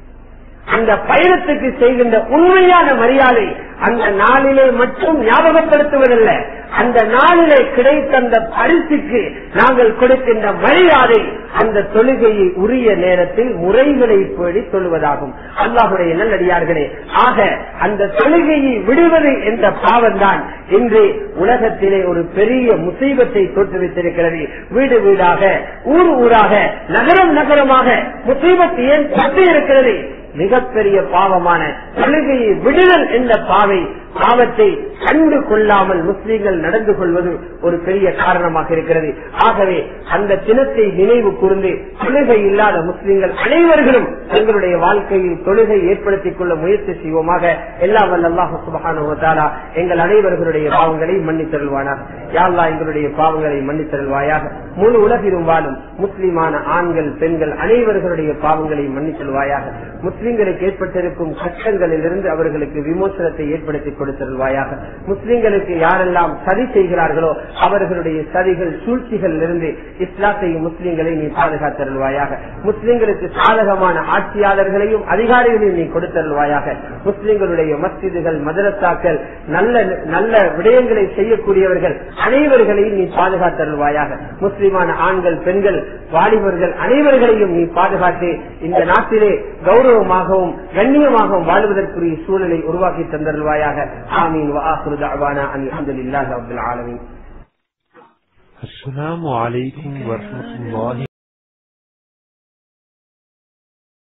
அந்த பயணத்துக்கு செய்கின்ற உண்மையான மரியாதை அந்த நாளிலே மட்டும் ஞாபகப்படுத்துவதல்ல அந்த நாளிலே கிடைத்த அந்த பரிசுக்கு நாங்கள் கொடுக்கின்ற மரியாதை அந்த தொழுகையை உரிய நேரத்தில் முறைகளை பேடி சொல்லுவதாகும் அல்லாஹுடைய நல்லடியார்களே ஆக அந்த தொழுகையை விடுவது என்ற பாவம்தான் இன்று உலகத்திலே ஒரு பெரிய முசீபத்தை தோற்றுவித்திருக்கிறது வீடு வீடாக ஊர் ஊராக நகரம் நகரமாக முசீபத்து ஏன் பட்டு இருக்கிறது மிகப்பெரிய பாவமான தொழுகையை விடுதல் என்ற பாவை பாவத்தை கண்டு கொள்ளாமல் முஸ்லீம்கள் நடந்து கொள்வது ஒரு பெரிய காரணமாக இருக்கிறது ஆகவே அந்த தினத்தை நினைவு கூர்ந்து தொழுகை இல்லாத முஸ்லீம்கள் அனைவர்களும் தங்களுடைய வாழ்க்கையில் தொழுகை ஏற்படுத்திக் கொள்ள முயற்சி செய்வோமாக எல்லா வல்லாஹு சுபகானுவத்தாரா எங்கள் அனைவர்களுடைய பாவங்களை மன்னித்தருள்வானாக யாழ்லா எங்களுடைய பாவங்களை மன்னித்தருள்வாயாக முழு உலகிலும் வாழும் முஸ்லிமான ஆண்கள் பெண்கள் அனைவர்களுடைய பாவங்களை மன்னித்தருள்வாயாக முஸ்லிம்களுக்கு ஏற்பட்டிருக்கும் கஷ்டங்களிலிருந்து அவர்களுக்கு விமோசனத்தை ஏற்படுத்தி கொடுத்தருள்வாயாக முஸ்லிம்களுக்கு யாரெல்லாம் சதி செய்கிறார்களோ அவர்களுடைய சதிகள் சூழ்ச்சிகள் இருந்து இஸ்லாத்தையும் முஸ்லிம்களை நீ பாதுகாத்தருள்வாயாக முஸ்லிம்களுக்கு சாதகமான ஆட்சியாளர்களையும் அதிகாரிகளையும் நீ கொடுத்தருள்வாயாக முஸ்லிம்களுடைய மஸ்ஜிதுகள் மதரசாக்கள் நல்ல நல்ல விடயங்களை செய்யக்கூடியவர்கள் அனைவர்களையும் நீ பாதுகாத்தருள்வாயாக முஸ்லிமான ஆண்கள் பெண்கள் வாலிபர்கள் அனைவர்களையும் நீ பாதுகாத்து இந்த நாட்டிலே கௌரவமாகவும் கண்ணியமாகவும் வாழ்வதற்குரிய சூழலை உருவாக்கி தந்தருள்வாயாக ஆமீன் وآخر دعوانا أن الحمد لله رب العالمين السلام عليكم ورحمة الله